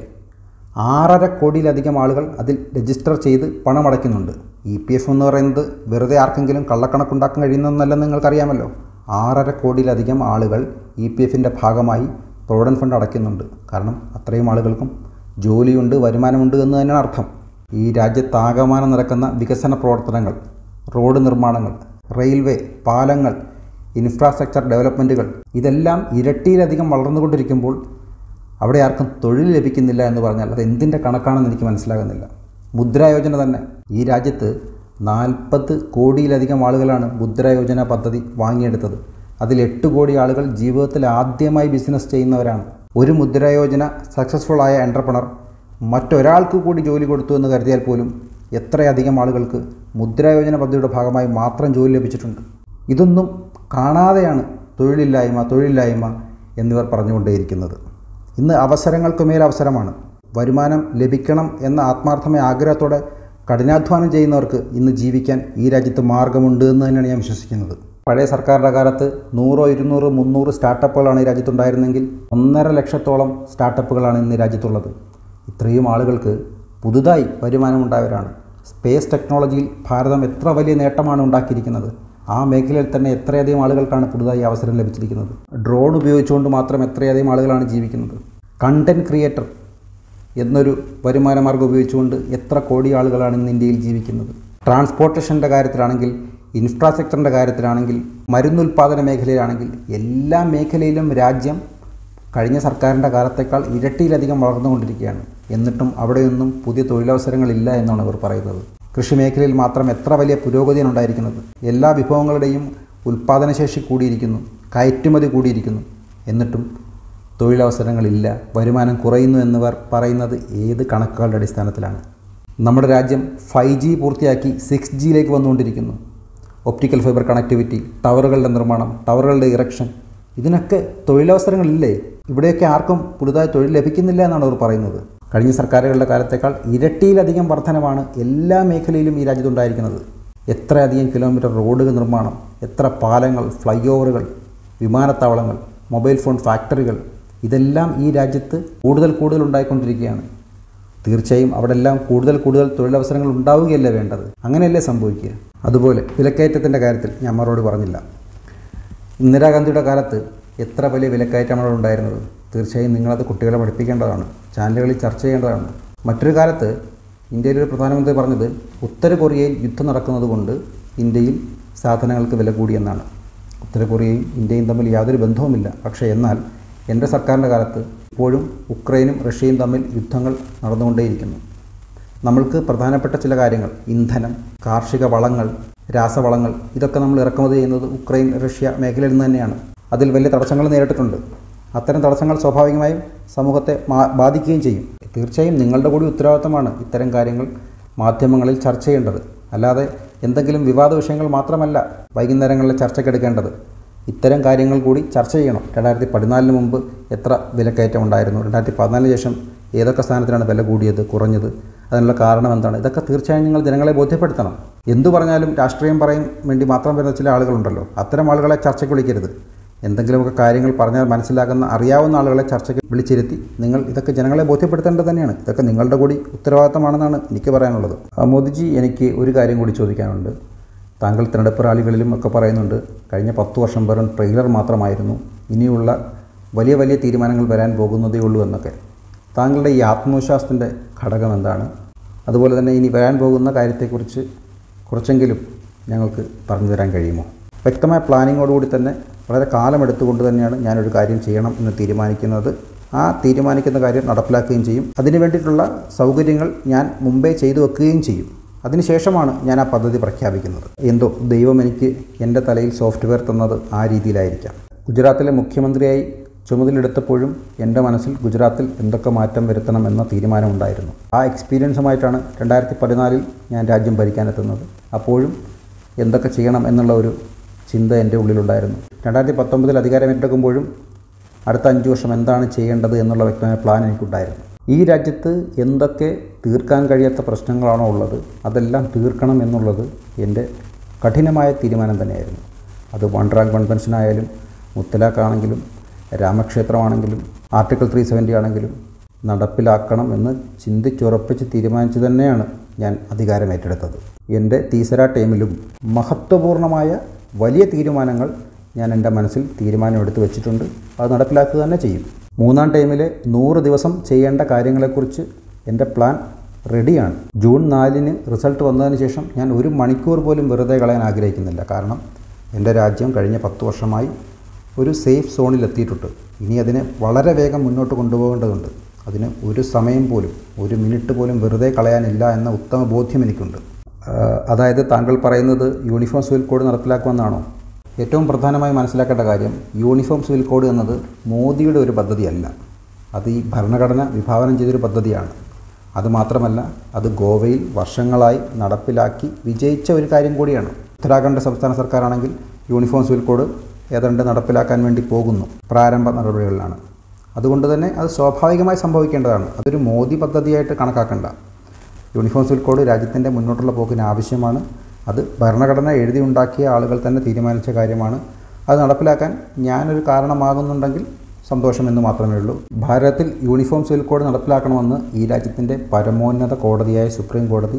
ആറര കോടിയിലധികം ആളുകൾ അതിൽ രജിസ്റ്റർ ചെയ്ത് പണമടയ്ക്കുന്നുണ്ട് ഇ പി എഫ് എന്ന് പറയുന്നത് വെറുതെ ആർക്കെങ്കിലും കള്ളക്കണക്കുണ്ടാക്കാൻ കഴിയുന്നതെന്നല്ലെന്ന് നിങ്ങൾക്കറിയാമല്ലോ ആറര കോടിയിലധികം ആളുകൾ ഇ പി എഫിൻ്റെ ഭാഗമായി പ്രൊവിഡൻറ്റ് ഫണ്ട് അടയ്ക്കുന്നുണ്ട് കാരണം അത്രയും ആളുകൾക്കും ജോലിയുണ്ട് വരുമാനമുണ്ട് എന്ന് തന്നെയാണ് അർത്ഥം ഈ രാജ്യത്താകമാനം നടക്കുന്ന വികസന പ്രവർത്തനങ്ങൾ റോഡ് നിർമ്മാണങ്ങൾ റെയിൽവേ പാലങ്ങൾ ഇൻഫ്രാസ്ട്രക്ചർ ഡെവലപ്മെൻറ്റുകൾ ഇതെല്ലാം ഇരട്ടിയിലധികം വളർന്നുകൊണ്ടിരിക്കുമ്പോൾ അവിടെ ആർക്കും തൊഴിൽ ലഭിക്കുന്നില്ല എന്ന് പറഞ്ഞാൽ അത് എന്തിൻ്റെ കണക്കാണെന്ന് എനിക്ക് മനസ്സിലാകുന്നില്ല മുദ്രാ യോജന തന്നെ ഈ രാജ്യത്ത് നാൽപ്പത് കോടിയിലധികം ആളുകളാണ് മുദ്രാ യോജന പദ്ധതി വാങ്ങിയെടുത്തത് അതിൽ എട്ട് കോടി ആളുകൾ ജീവിതത്തിൽ ആദ്യമായി ബിസിനസ് ചെയ്യുന്നവരാണ് ഒരു മുദ്രാ യോജന സക്സസ്ഫുൾ ആയ എൻ്റർപ്രണർ മറ്റൊരാൾക്ക് കൂടി ജോലി കൊടുത്തു എന്ന് കരുതിയാൽ പോലും എത്രയധികം ആളുകൾക്ക് മുദ്രാ യോജന പദ്ധതിയുടെ ഭാഗമായി മാത്രം ജോലി ലഭിച്ചിട്ടുണ്ട് ഇതൊന്നും കാണാതെയാണ് തൊഴിലില്ലായ്മ തൊഴിലില്ലായ്മ എന്നിവർ പറഞ്ഞുകൊണ്ടേയിരിക്കുന്നത് ഇന്ന് അവസരങ്ങൾക്കുമേൽ അവസരമാണ് വരുമാനം ലഭിക്കണം എന്ന ആത്മാർത്ഥമായ ആഗ്രഹത്തോടെ കഠിനാധ്വാനം ചെയ്യുന്നവർക്ക് ഇന്ന് ജീവിക്കാൻ ഈ രാജ്യത്ത് മാർഗമുണ്ട് എന്ന് തന്നെയാണ് ഞാൻ വിശ്വസിക്കുന്നത് പഴയ സർക്കാരിൻ്റെ കാലത്ത് നൂറോ ഇരുന്നൂറ് മുന്നൂറ് സ്റ്റാർട്ടപ്പുകളാണ് ഈ രാജ്യത്തുണ്ടായിരുന്നെങ്കിൽ ഒന്നര ലക്ഷത്തോളം സ്റ്റാർട്ടപ്പുകളാണ് ഇന്ന് ഈ രാജ്യത്തുള്ളത് ഇത്രയും ആളുകൾക്ക് പുതുതായി വരുമാനമുണ്ടായവരാണ് സ്പേസ് ടെക്നോളജിയിൽ ഭാരതം എത്ര വലിയ നേട്ടമാണ് ഉണ്ടാക്കിയിരിക്കുന്നത് ആ മേഖലയിൽ തന്നെ എത്രയധികം ആളുകൾക്കാണ് പുതുതായി അവസരം ലഭിച്ചിരിക്കുന്നത് ഡ്രോൺ ഉപയോഗിച്ചുകൊണ്ട് മാത്രം എത്രയധികം ആളുകളാണ് ജീവിക്കുന്നത് കണ്ടൻറ് ക്രിയേറ്റർ എന്നൊരു വരുമാന മാർഗ്ഗം ഉപയോഗിച്ചുകൊണ്ട് എത്ര കോടി ആളുകളാണ് ഇന്ന് ഇന്ത്യയിൽ ജീവിക്കുന്നത് ട്രാൻസ്പോർട്ടേഷൻ്റെ കാര്യത്തിലാണെങ്കിൽ ഇൻഫ്രാസ്ട്രക്ചറിൻ്റെ കാര്യത്തിലാണെങ്കിൽ മരുന്നുൽപ്പാദന മേഖലയിലാണെങ്കിൽ എല്ലാ മേഖലയിലും രാജ്യം കഴിഞ്ഞ സർക്കാരിൻ്റെ കാലത്തേക്കാൾ ഇരട്ടിയിലധികം വളർന്നുകൊണ്ടിരിക്കുകയാണ് എന്നിട്ടും അവിടെയൊന്നും പുതിയ തൊഴിലവസരങ്ങളില്ല എന്നാണ് ഇവർ പറയുന്നത് കൃഷി മേഖലയിൽ മാത്രം എത്ര വലിയ പുരോഗതിയാണ് ഉണ്ടായിരിക്കുന്നത് എല്ലാ വിഭവങ്ങളുടെയും ഉൽപ്പാദനശേഷി കൂടിയിരിക്കുന്നു കയറ്റുമതി കൂടിയിരിക്കുന്നു എന്നിട്ടും തൊഴിലവസരങ്ങളില്ല വരുമാനം കുറയുന്നു എന്നിവർ പറയുന്നത് ഏത് കണക്കുകളുടെ അടിസ്ഥാനത്തിലാണ് നമ്മുടെ രാജ്യം ഫൈവ് ജി പൂർത്തിയാക്കി സിക്സ് ജിയിലേക്ക് വന്നുകൊണ്ടിരിക്കുന്നു ഒപ്റ്റിക്കൽ ഫൈബർ കണക്ടിവിറ്റി ടവറുകളുടെ നിർമ്മാണം ടവറുകളുടെ ഇറക്ഷൻ ഇതിനൊക്കെ തൊഴിലവസരങ്ങളില്ലേ ഇവിടെയൊക്കെ ആർക്കും പുതുതായി തൊഴിൽ ലഭിക്കുന്നില്ല എന്നാണ് അവർ പറയുന്നത് കഴിഞ്ഞ സർക്കാരുകളുടെ കാലത്തേക്കാൾ ഇരട്ടിയിലധികം വർധനമാണ് എല്ലാ മേഖലയിലും ഈ രാജ്യത്തുണ്ടായിരിക്കുന്നത് എത്രയധികം കിലോമീറ്റർ റോഡുകൾ നിർമ്മാണം എത്ര പാലങ്ങൾ ഫ്ലൈ ഓവറുകൾ വിമാനത്താവളങ്ങൾ മൊബൈൽ ഫോൺ ഫാക്ടറികൾ ഇതെല്ലാം ഈ രാജ്യത്ത് കൂടുതൽ കൂടുതൽ ഉണ്ടായിക്കൊണ്ടിരിക്കുകയാണ് തീർച്ചയായും അവിടെ എല്ലാം കൂടുതൽ കൂടുതൽ തൊഴിലവസരങ്ങൾ ഉണ്ടാവുകയല്ലേ വേണ്ടത് അങ്ങനെയല്ലേ സംഭവിക്കുക അതുപോലെ വിലക്കയറ്റത്തിൻ്റെ കാര്യത്തിൽ ഞാൻ മറുപടി പറഞ്ഞില്ല ഇന്ദിരാഗാന്ധിയുടെ കാലത്ത് എത്ര വലിയ വിലക്കയറ്റമാണ് അവിടെ ഉണ്ടായിരുന്നത് തീർച്ചയായും നിങ്ങളത് കുട്ടികളെ പഠിപ്പിക്കേണ്ടതാണ് ചാനലുകളിൽ ചർച്ച ചെയ്യേണ്ടതാണ് മറ്റൊരു കാലത്ത് ഇന്ത്യയിലെ ഒരു പ്രധാനമന്ത്രി പറഞ്ഞത് ഉത്തര കൊറിയയിൽ യുദ്ധം നടക്കുന്നത് കൊണ്ട് ഇന്ത്യയിൽ സാധനങ്ങൾക്ക് വില കൂടിയെന്നാണ് ഉത്തര കൊറിയയും ഇന്ത്യയും തമ്മിൽ യാതൊരു ബന്ധവുമില്ല പക്ഷേ എന്നാൽ എൻ്റെ സർക്കാരിൻ്റെ കാലത്ത് ഇപ്പോഴും ഉക്രൈനും റഷ്യയും തമ്മിൽ യുദ്ധങ്ങൾ നടന്നുകൊണ്ടേയിരിക്കുന്നു നമ്മൾക്ക് പ്രധാനപ്പെട്ട ചില കാര്യങ്ങൾ ഇന്ധനം കാർഷിക വളങ്ങൾ രാസവളങ്ങൾ ഇതൊക്കെ നമ്മൾ ഇറക്കുമതി ചെയ്യുന്നത് ഉക്രൈൻ റഷ്യ മേഖലയിൽ നിന്ന് തന്നെയാണ് അതിൽ വലിയ തടസ്സങ്ങൾ നേരിട്ടിട്ടുണ്ട് അത്തരം തടസ്സങ്ങൾ സ്വാഭാവികമായും സമൂഹത്തെ മാ- ബാധിക്കുകയും ചെയ്യും തീർച്ചയായും നിങ്ങളുടെ കൂടി ഉത്തരവാദിത്തമാണ് ഇത്തരം കാര്യങ്ങൾ മാധ്യമങ്ങളിൽ ചർച്ച ചെയ്യേണ്ടത് അല്ലാതെ എന്തെങ്കിലും വിവാദ വിഷയങ്ങൾ മാത്രമല്ല വൈകുന്നേരങ്ങളിൽ ചർച്ചയ്ക്കെടുക്കേണ്ടത് ഇത്തരം കാര്യങ്ങൾ കൂടി ചർച്ച ചെയ്യണം രണ്ടായിരത്തി പതിനാലിന് മുമ്പ് എത്ര വിലക്കയറ്റം ഉണ്ടായിരുന്നു രണ്ടായിരത്തി പതിനാലിന് ശേഷം ഏതൊക്കെ സ്ഥാനത്തിനാണ് വില കൂടിയത് കുറഞ്ഞത് അതിനുള്ള കാരണം എന്താണ് ഇതൊക്കെ തീർച്ചയായും നിങ്ങൾ ജനങ്ങളെ ബോധ്യപ്പെടുത്തണം എന്തു പറഞ്ഞാലും രാഷ്ട്രീയം പറയും വേണ്ടി മാത്രം വരുന്ന ചില ആളുകളുണ്ടല്ലോ അത്തരം ആളുകളെ ചർച്ചയ്ക്ക് വിളിക്കരുത് എന്തെങ്കിലുമൊക്കെ കാര്യങ്ങൾ പറഞ്ഞാൽ മനസ്സിലാക്കുന്ന അറിയാവുന്ന ആളുകളെ ചർച്ചയ്ക്ക് വിളിച്ചിരുത്തി നിങ്ങൾ ഇതൊക്കെ ജനങ്ങളെ ബോധ്യപ്പെടുത്തേണ്ടത് തന്നെയാണ് ഇതൊക്കെ നിങ്ങളുടെ കൂടി ഉത്തരവാദിത്തമാണെന്നാണ് എനിക്ക് പറയാനുള്ളത് ആ, മോദിജി എനിക്ക് ഒരു കാര്യം കൂടി ചോദിക്കാനുണ്ട് താങ്കൾ തിരഞ്ഞെടുപ്പ് റാലികളിലും ഒക്കെ പറയുന്നുണ്ട് കഴിഞ്ഞ പത്ത് വർഷം വെറും ട്രെയിലർ മാത്രമായിരുന്നു ഇനിയുള്ള വലിയ വലിയ തീരുമാനങ്ങൾ വരാൻ പോകുന്നതേ ഉള്ളൂ എന്നൊക്കെ താങ്കളുടെ ഈ ആത്മവിശ്വാസത്തിൻ്റെ ഘടകം എന്താണ് അതുപോലെ തന്നെ ഇനി വരാൻ പോകുന്ന കാര്യത്തെക്കുറിച്ച് കുറച്ചെങ്കിലും ഞങ്ങൾക്ക് പറഞ്ഞു തരാൻ കഴിയുമോ വ്യക്തമായ പ്ലാനിങ്ങോടുകൂടി തന്നെ വളരെ കാലമെടുത്തുകൊണ്ട് തന്നെയാണ് ഞാനൊരു കാര്യം ചെയ്യണം എന്ന് തീരുമാനിക്കുന്നത് ആ തീരുമാനിക്കുന്ന കാര്യം നടപ്പിലാക്കുകയും ചെയ്യും അതിനു വേണ്ടിയിട്ടുള്ള സൗകര്യങ്ങൾ ഞാൻ മുമ്പേ ചെയ്തു വെക്കുകയും ചെയ്യും അതിനുശേഷമാണ് ഞാൻ ആ പദ്ധതി പ്രഖ്യാപിക്കുന്നത് എന്തോ ദൈവം എനിക്ക് എൻ്റെ തലയിൽ സോഫ്റ്റ്വെയർ തന്നത് ആ രീതിയിലായിരിക്കാം ഗുജറാത്തിലെ മുഖ്യമന്ത്രിയായി ചുമതലയെടുത്തപ്പോഴും എൻ്റെ മനസ്സിൽ ഗുജറാത്തിൽ എന്തൊക്കെ മാറ്റം വരുത്തണം എന്ന തീരുമാനമുണ്ടായിരുന്നു ആ എക്സ്പീരിയൻസുമായിട്ടാണ് രണ്ടായിരത്തി പതിനാലിൽ ഞാൻ രാജ്യം ഭരിക്കാനെത്തുന്നത് അപ്പോഴും എന്തൊക്കെ ചെയ്യണം എന്നുള്ള ഒരു ചിന്ത എൻ്റെ ഉള്ളിലുണ്ടായിരുന്നു രണ്ടായിരത്തി പത്തൊമ്പതിൽ അധികാരമേറ്റെടുക്കുമ്പോഴും അടുത്ത അഞ്ച് വർഷം എന്താണ് ചെയ്യേണ്ടത് എന്നുള്ള വ്യക്തമായ പ്ലാൻ എനിക്കുണ്ടായിരുന്നു ഈ രാജ്യത്ത് എന്തൊക്കെ തീർക്കാൻ കഴിയാത്ത പ്രശ്നങ്ങളാണോ ഉള്ളത് അതെല്ലാം തീർക്കണം എന്നുള്ളത് എൻ്റെ കഠിനമായ തീരുമാനം തന്നെയായിരുന്നു അത് വൺ റാങ്ക് വൺ പെൻഷനായാലും മുത്തലാഖാണെങ്കിലും രാമക്ഷേത്രമാണെങ്കിലും ആർട്ടിക്കിൾ ത്രീ സെവൻറ്റി ആണെങ്കിലും നടപ്പിലാക്കണം എന്ന് ചിന്തിച്ചുറപ്പിച്ച് തീരുമാനിച്ചു തന്നെയാണ് ഞാൻ അധികാരം ഏറ്റെടുത്തത് എൻ്റെ തീസര ടൈമിലും മഹത്വപൂർണമായ വലിയ തീരുമാനങ്ങൾ ഞാൻ എൻ്റെ മനസ്സിൽ തീരുമാനമെടുത്ത് വെച്ചിട്ടുണ്ട് അത് നടപ്പിലാക്കുക തന്നെ ചെയ്യും മൂന്നാം ടൈമിൽ നൂറ് ദിവസം ചെയ്യേണ്ട കാര്യങ്ങളെക്കുറിച്ച് എൻ്റെ പ്ലാൻ റെഡിയാണ് ജൂൺ നാലിന് റിസൾട്ട് വന്നതിന് ശേഷം ഞാൻ ഒരു മണിക്കൂർ പോലും വെറുതെ കളയാൻ ആഗ്രഹിക്കുന്നില്ല കാരണം എൻ്റെ രാജ്യം കഴിഞ്ഞ പത്ത് വർഷമായി ഒരു സേഫ് സോണിൽ എത്തിയിട്ടുണ്ട് ഇനി അതിനെ വളരെ വേഗം മുന്നോട്ട് കൊണ്ടുപോകേണ്ടതുണ്ട് അതിന് ഒരു സമയം പോലും ഒരു മിനിറ്റ് പോലും വെറുതെ കളയാനില്ല എന്ന ഉത്തമ ബോധ്യം എനിക്കുണ്ട് ആഹ് അതായത് താങ്കൾ പറയുന്നത് യൂണിഫോം സിവിൽ കോഡ് നടപ്പിലാക്കുമെന്നാണോ ഏറ്റവും പ്രധാനമായി മനസ്സിലാക്കേണ്ട കാര്യം യൂണിഫോം സിവിൽ കോഡ് എന്നത് മോദിയുടെ ഒരു പദ്ധതിയല്ല അത് ഈ ഭരണഘടന വിഭാവനം ചെയ്തൊരു പദ്ധതിയാണ് അതുമാത്രമല്ല അത് ഗോവയിൽ വർഷങ്ങളായി നടപ്പിലാക്കി വിജയിച്ച ഒരു കാര്യം കൂടിയാണ് ഉത്തരാഖണ്ഡ് സംസ്ഥാന സർക്കാരാണെങ്കിൽ യൂണിഫോം സിവിൽ കോഡ് ഏതാണ്ട് നടപ്പിലാക്കാൻ വേണ്ടി പോകുന്നു പ്രാരംഭ നടപടികളിലാണ് അതുകൊണ്ട് തന്നെ അത് സ്വാഭാവികമായി സംഭവിക്കേണ്ടതാണ് അതൊരു മോദി പദ്ധതിയായിട്ട് കണക്കാക്കണ്ട യൂണിഫോം സിവിൽ കോഡ് രാജ്യത്തിൻ്റെ മുന്നോട്ടുള്ള പോക്കിന് ആവശ്യമാണ് അത് ഭരണഘടന എഴുതി ഉണ്ടാക്കിയ ആളുകൾ തന്നെ തീരുമാനിച്ച കാര്യമാണ് അത് നടപ്പിലാക്കാൻ ഞാനൊരു കാരണമാകുന്നുണ്ടെങ്കിൽ സന്തോഷമെന്ന് മാത്രമേ ഉള്ളൂ ഭാരതത്തിൽ യൂണിഫോം സിവിൽ കോഡ് നടപ്പിലാക്കണമെന്ന് ഈ രാജ്യത്തിൻ്റെ പരമോന്നത കോടതിയായ സുപ്രീം കോടതി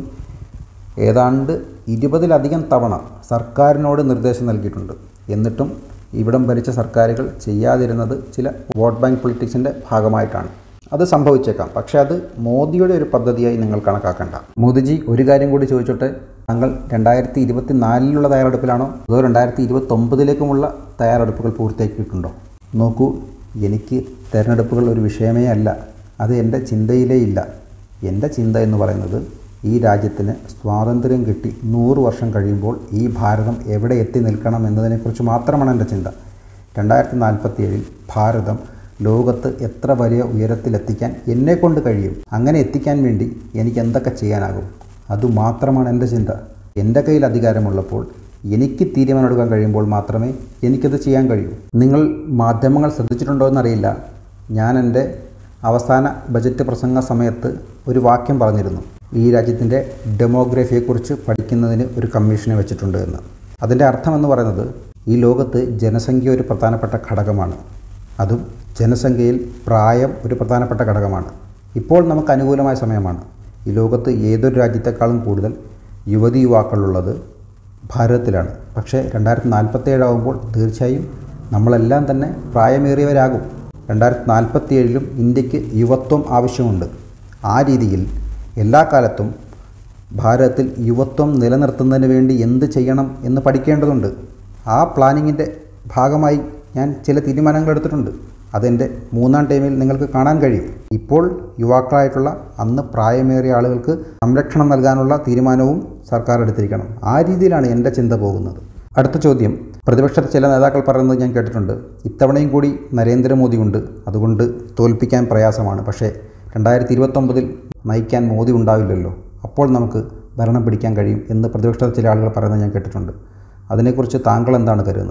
ഏതാണ്ട് ഇരുപതിലധികം തവണ സർക്കാരിനോട് നിർദ്ദേശം നൽകിയിട്ടുണ്ട് എന്നിട്ടും ഇവിടം ഭരിച്ച സർക്കാരുകൾ ചെയ്യാതിരുന്നത് ചില വോട്ട് ബാങ്ക് പൊളിറ്റിക്സിൻ്റെ ഭാഗമായിട്ടാണ് അത് സംഭവിച്ചേക്കാം പക്ഷേ അത് മോദിയുടെ ഒരു പദ്ധതിയായി നിങ്ങൾ കണക്കാക്കണ്ട മോദിജി ഒരു കാര്യം കൂടി ചോദിച്ചോട്ടെ താങ്കൾ രണ്ടായിരത്തി ഇരുപത്തി നാലിലുള്ള തയ്യാറെടുപ്പിലാണോ അതോ രണ്ടായിരത്തി ഇരുപത്തൊമ്പതിലേക്കുമുള്ള തയ്യാറെടുപ്പുകൾ പൂർത്തിയാക്കിയിട്ടുണ്ടോ നോക്കൂ എനിക്ക് തിരഞ്ഞെടുപ്പുകൾ ഒരു വിഷയമേ അല്ല അത് എൻ്റെ ചിന്തയിലേ ഇല്ല എൻ്റെ ചിന്ത എന്ന് പറയുന്നത് ഈ രാജ്യത്തിന് സ്വാതന്ത്ര്യം കിട്ടി നൂറ് വർഷം കഴിയുമ്പോൾ ഈ ഭാരതം എവിടെ എത്തി നിൽക്കണം എന്നതിനെക്കുറിച്ച് മാത്രമാണ് എൻ്റെ ചിന്ത രണ്ടായിരത്തി നാൽപ്പത്തി ഏഴിൽ ഭാരതം ലോകത്ത് എത്ര വലിയ ഉയരത്തിലെത്തിക്കാൻ എന്നെക്കൊണ്ട് കഴിയും അങ്ങനെ എത്തിക്കാൻ വേണ്ടി എനിക്ക് എന്തൊക്കെ ചെയ്യാനാകും അതുമാത്രമാണ് എൻ്റെ ചിന്ത എൻ്റെ കയ്യിൽ അധികാരമുള്ളപ്പോൾ എനിക്ക് തീരുമാനമെടുക്കാൻ കഴിയുമ്പോൾ മാത്രമേ എനിക്കത് ചെയ്യാൻ കഴിയൂ നിങ്ങൾ മാധ്യമങ്ങൾ ശ്രദ്ധിച്ചിട്ടുണ്ടോ എന്നറിയില്ല ഞാൻ എൻ്റെ അവസാന ബജറ്റ് പ്രസംഗ സമയത്ത് ഒരു വാക്യം പറഞ്ഞിരുന്നു ഈ രാജ്യത്തിൻ്റെ ഡെമോഗ്രഫിയെക്കുറിച്ച് പഠിക്കുന്നതിന് ഒരു കമ്മീഷനെ വെച്ചിട്ടുണ്ട് എന്ന് അതിൻ്റെ അർത്ഥം എന്ന് പറയുന്നത് ഈ ലോകത്ത് ജനസംഖ്യ ഒരു പ്രധാനപ്പെട്ട ഘടകമാണ് അതും ജനസംഖ്യയിൽ പ്രായം ഒരു പ്രധാനപ്പെട്ട ഘടകമാണ് ഇപ്പോൾ നമുക്ക് അനുകൂലമായ സമയമാണ് ഈ ലോകത്ത് ഏതൊരു രാജ്യത്തെക്കാളും കൂടുതൽ യുവതി യുവാക്കളുള്ളത് ഭാരതത്തിലാണ് പക്ഷേ രണ്ടായിരത്തി നാൽപ്പത്തേഴ് ആകുമ്പോൾ തീർച്ചയായും നമ്മളെല്ലാം തന്നെ പ്രായമേറിയവരാകും രണ്ടായിരത്തി നാൽപ്പത്തി ഏഴിലും ഇന്ത്യക്ക് യുവത്വം ആവശ്യമുണ്ട് ആ രീതിയിൽ എല്ലാ കാലത്തും ഭാരതത്തിൽ യുവത്വം നിലനിർത്തുന്നതിന് വേണ്ടി എന്ത് ചെയ്യണം എന്ന് പഠിക്കേണ്ടതുണ്ട് ആ പ്ലാനിങ്ങിൻ്റെ ഭാഗമായി ഞാൻ ചില തീരുമാനങ്ങൾ എടുത്തിട്ടുണ്ട് അതെൻ്റെ മൂന്നാം ടൈമിൽ നിങ്ങൾക്ക് കാണാൻ കഴിയും ഇപ്പോൾ യുവാക്കളായിട്ടുള്ള അന്ന് പ്രായമേറിയ ആളുകൾക്ക് സംരക്ഷണം നൽകാനുള്ള തീരുമാനവും സർക്കാർ എടുത്തിരിക്കണം ആ രീതിയിലാണ് എൻ്റെ ചിന്ത പോകുന്നത് അടുത്ത ചോദ്യം പ്രതിപക്ഷത്തെ ചില നേതാക്കൾ പറയുന്നത് ഞാൻ കേട്ടിട്ടുണ്ട് ഇത്തവണയും കൂടി നരേന്ദ്രമോദി ഉണ്ട് അതുകൊണ്ട് തോൽപ്പിക്കാൻ പ്രയാസമാണ് പക്ഷേ രണ്ടായിരത്തി ഇരുപത്തൊമ്പതിൽ നയിക്കാൻ മോദി ഉണ്ടാവില്ലല്ലോ അപ്പോൾ നമുക്ക് ഭരണം പിടിക്കാൻ കഴിയും എന്ന് പ്രതിപക്ഷത്തെ ചില ആളുകൾ പറയുന്നത് ഞാൻ കേട്ടിട്ടുണ്ട് അതിനെക്കുറിച്ച് താങ്കൾ എന്താണ് കരുതുന്നത്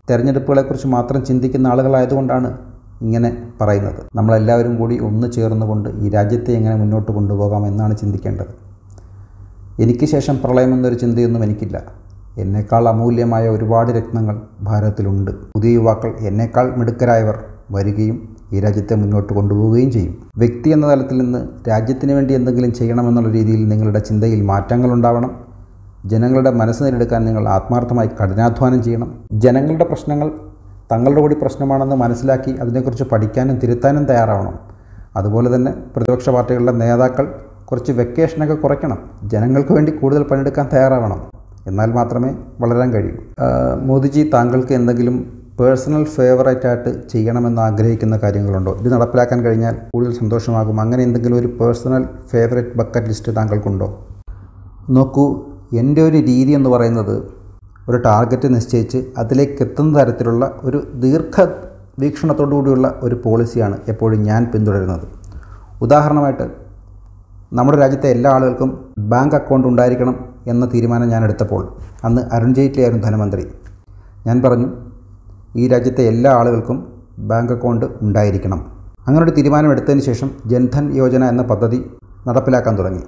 തെരഞ്ഞെടുപ്പുകളെക്കുറിച്ച് മാത്രം ചിന്തിക്കുന്ന ആളുകളായതുകൊണ്ടാണ് ഇങ്ങനെ പറയുന്നത് നമ്മളെല്ലാവരും കൂടി ഒന്ന് ചേർന്നുകൊണ്ട് ഈ രാജ്യത്തെ എങ്ങനെ മുന്നോട്ട് കൊണ്ടുപോകാം എന്നാണ് ചിന്തിക്കേണ്ടത് എനിക്ക് ശേഷം പ്രളയമെന്നൊരു ചിന്തയൊന്നും എനിക്കില്ല എന്നേക്കാൾ അമൂല്യമായ ഒരുപാട് രത്നങ്ങൾ ഭാരതത്തിലുണ്ട് പുതിയ യുവാക്കൾ എന്നേക്കാൾ മിടുക്കരായവർ വരികയും ഈ രാജ്യത്തെ മുന്നോട്ട് കൊണ്ടുപോവുകയും ചെയ്യും വ്യക്തി എന്ന തലത്തിൽ നിന്ന് രാജ്യത്തിന് വേണ്ടി എന്തെങ്കിലും ചെയ്യണമെന്നുള്ള രീതിയിൽ നിങ്ങളുടെ ചിന്തയിൽ മാറ്റങ്ങൾ ഉണ്ടാവണം ജനങ്ങളുടെ മനസ്സ് നേടിയെടുക്കാൻ നിങ്ങൾ ആത്മാർത്ഥമായി കഠിനാധ്വാനം ചെയ്യണം ജനങ്ങളുടെ പ്രശ്നങ്ങൾ തങ്ങളുടെ കൂടി പ്രശ്നമാണെന്ന് മനസ്സിലാക്കി അതിനെക്കുറിച്ച് പഠിക്കാനും തിരുത്താനും തയ്യാറാവണം അതുപോലെ തന്നെ പ്രതിപക്ഷ പാർട്ടികളുടെ നേതാക്കൾ കുറച്ച് വെക്കേഷനൊക്കെ കുറയ്ക്കണം ജനങ്ങൾക്ക് വേണ്ടി കൂടുതൽ പണിയെടുക്കാൻ തയ്യാറാവണം എന്നാൽ മാത്രമേ വളരാൻ കഴിയൂ ആ, മോദിജി താങ്കൾക്ക് എന്തെങ്കിലും പേഴ്സണൽ ഫേവറേറ്റ് ആയിട്ട് ചെയ്യണമെന്ന് ആഗ്രഹിക്കുന്ന കാര്യങ്ങളുണ്ടോ ഇത് നടപ്പിലാക്കാൻ കഴിഞ്ഞാൽ കൂടുതൽ സന്തോഷമാകും അങ്ങനെ എന്തെങ്കിലും ഒരു പേഴ്സണൽ ഫേവറേറ്റ് ബക്കറ്റ് ലിസ്റ്റ് താങ്കൾക്കുണ്ടോ നോക്കൂ എൻ്റെ ഒരു രീതി എന്ന് പറയുന്നത് ഒരു ടാർഗറ്റ് നിശ്ചയിച്ച് അതിലേക്ക് എത്തുന്ന തരത്തിലുള്ള ഒരു ദീർഘ വീക്ഷണത്തോടു കൂടിയുള്ള ഒരു പോളിസിയാണ് എപ്പോഴും ഞാൻ പിന്തുടരുന്നത് ഉദാഹരണമായിട്ട് നമ്മുടെ രാജ്യത്തെ എല്ലാ ആളുകൾക്കും ബാങ്ക് അക്കൗണ്ട് ഉണ്ടായിരിക്കണം എന്ന തീരുമാനം ഞാൻ എടുത്തപ്പോൾ അന്ന് അരുൺ ജെയ്റ്റ്ലി ആയിരുന്നു ധനമന്ത്രി ഞാൻ പറഞ്ഞു ഈ രാജ്യത്തെ എല്ലാ ആളുകൾക്കും ബാങ്ക് അക്കൗണ്ട് ഉണ്ടായിരിക്കണം അങ്ങനെ ഒരു തീരുമാനം എടുത്തതിന് ശേഷം ജൻധൻ യോജന എന്ന പദ്ധതി നടപ്പിലാക്കാൻ തുടങ്ങി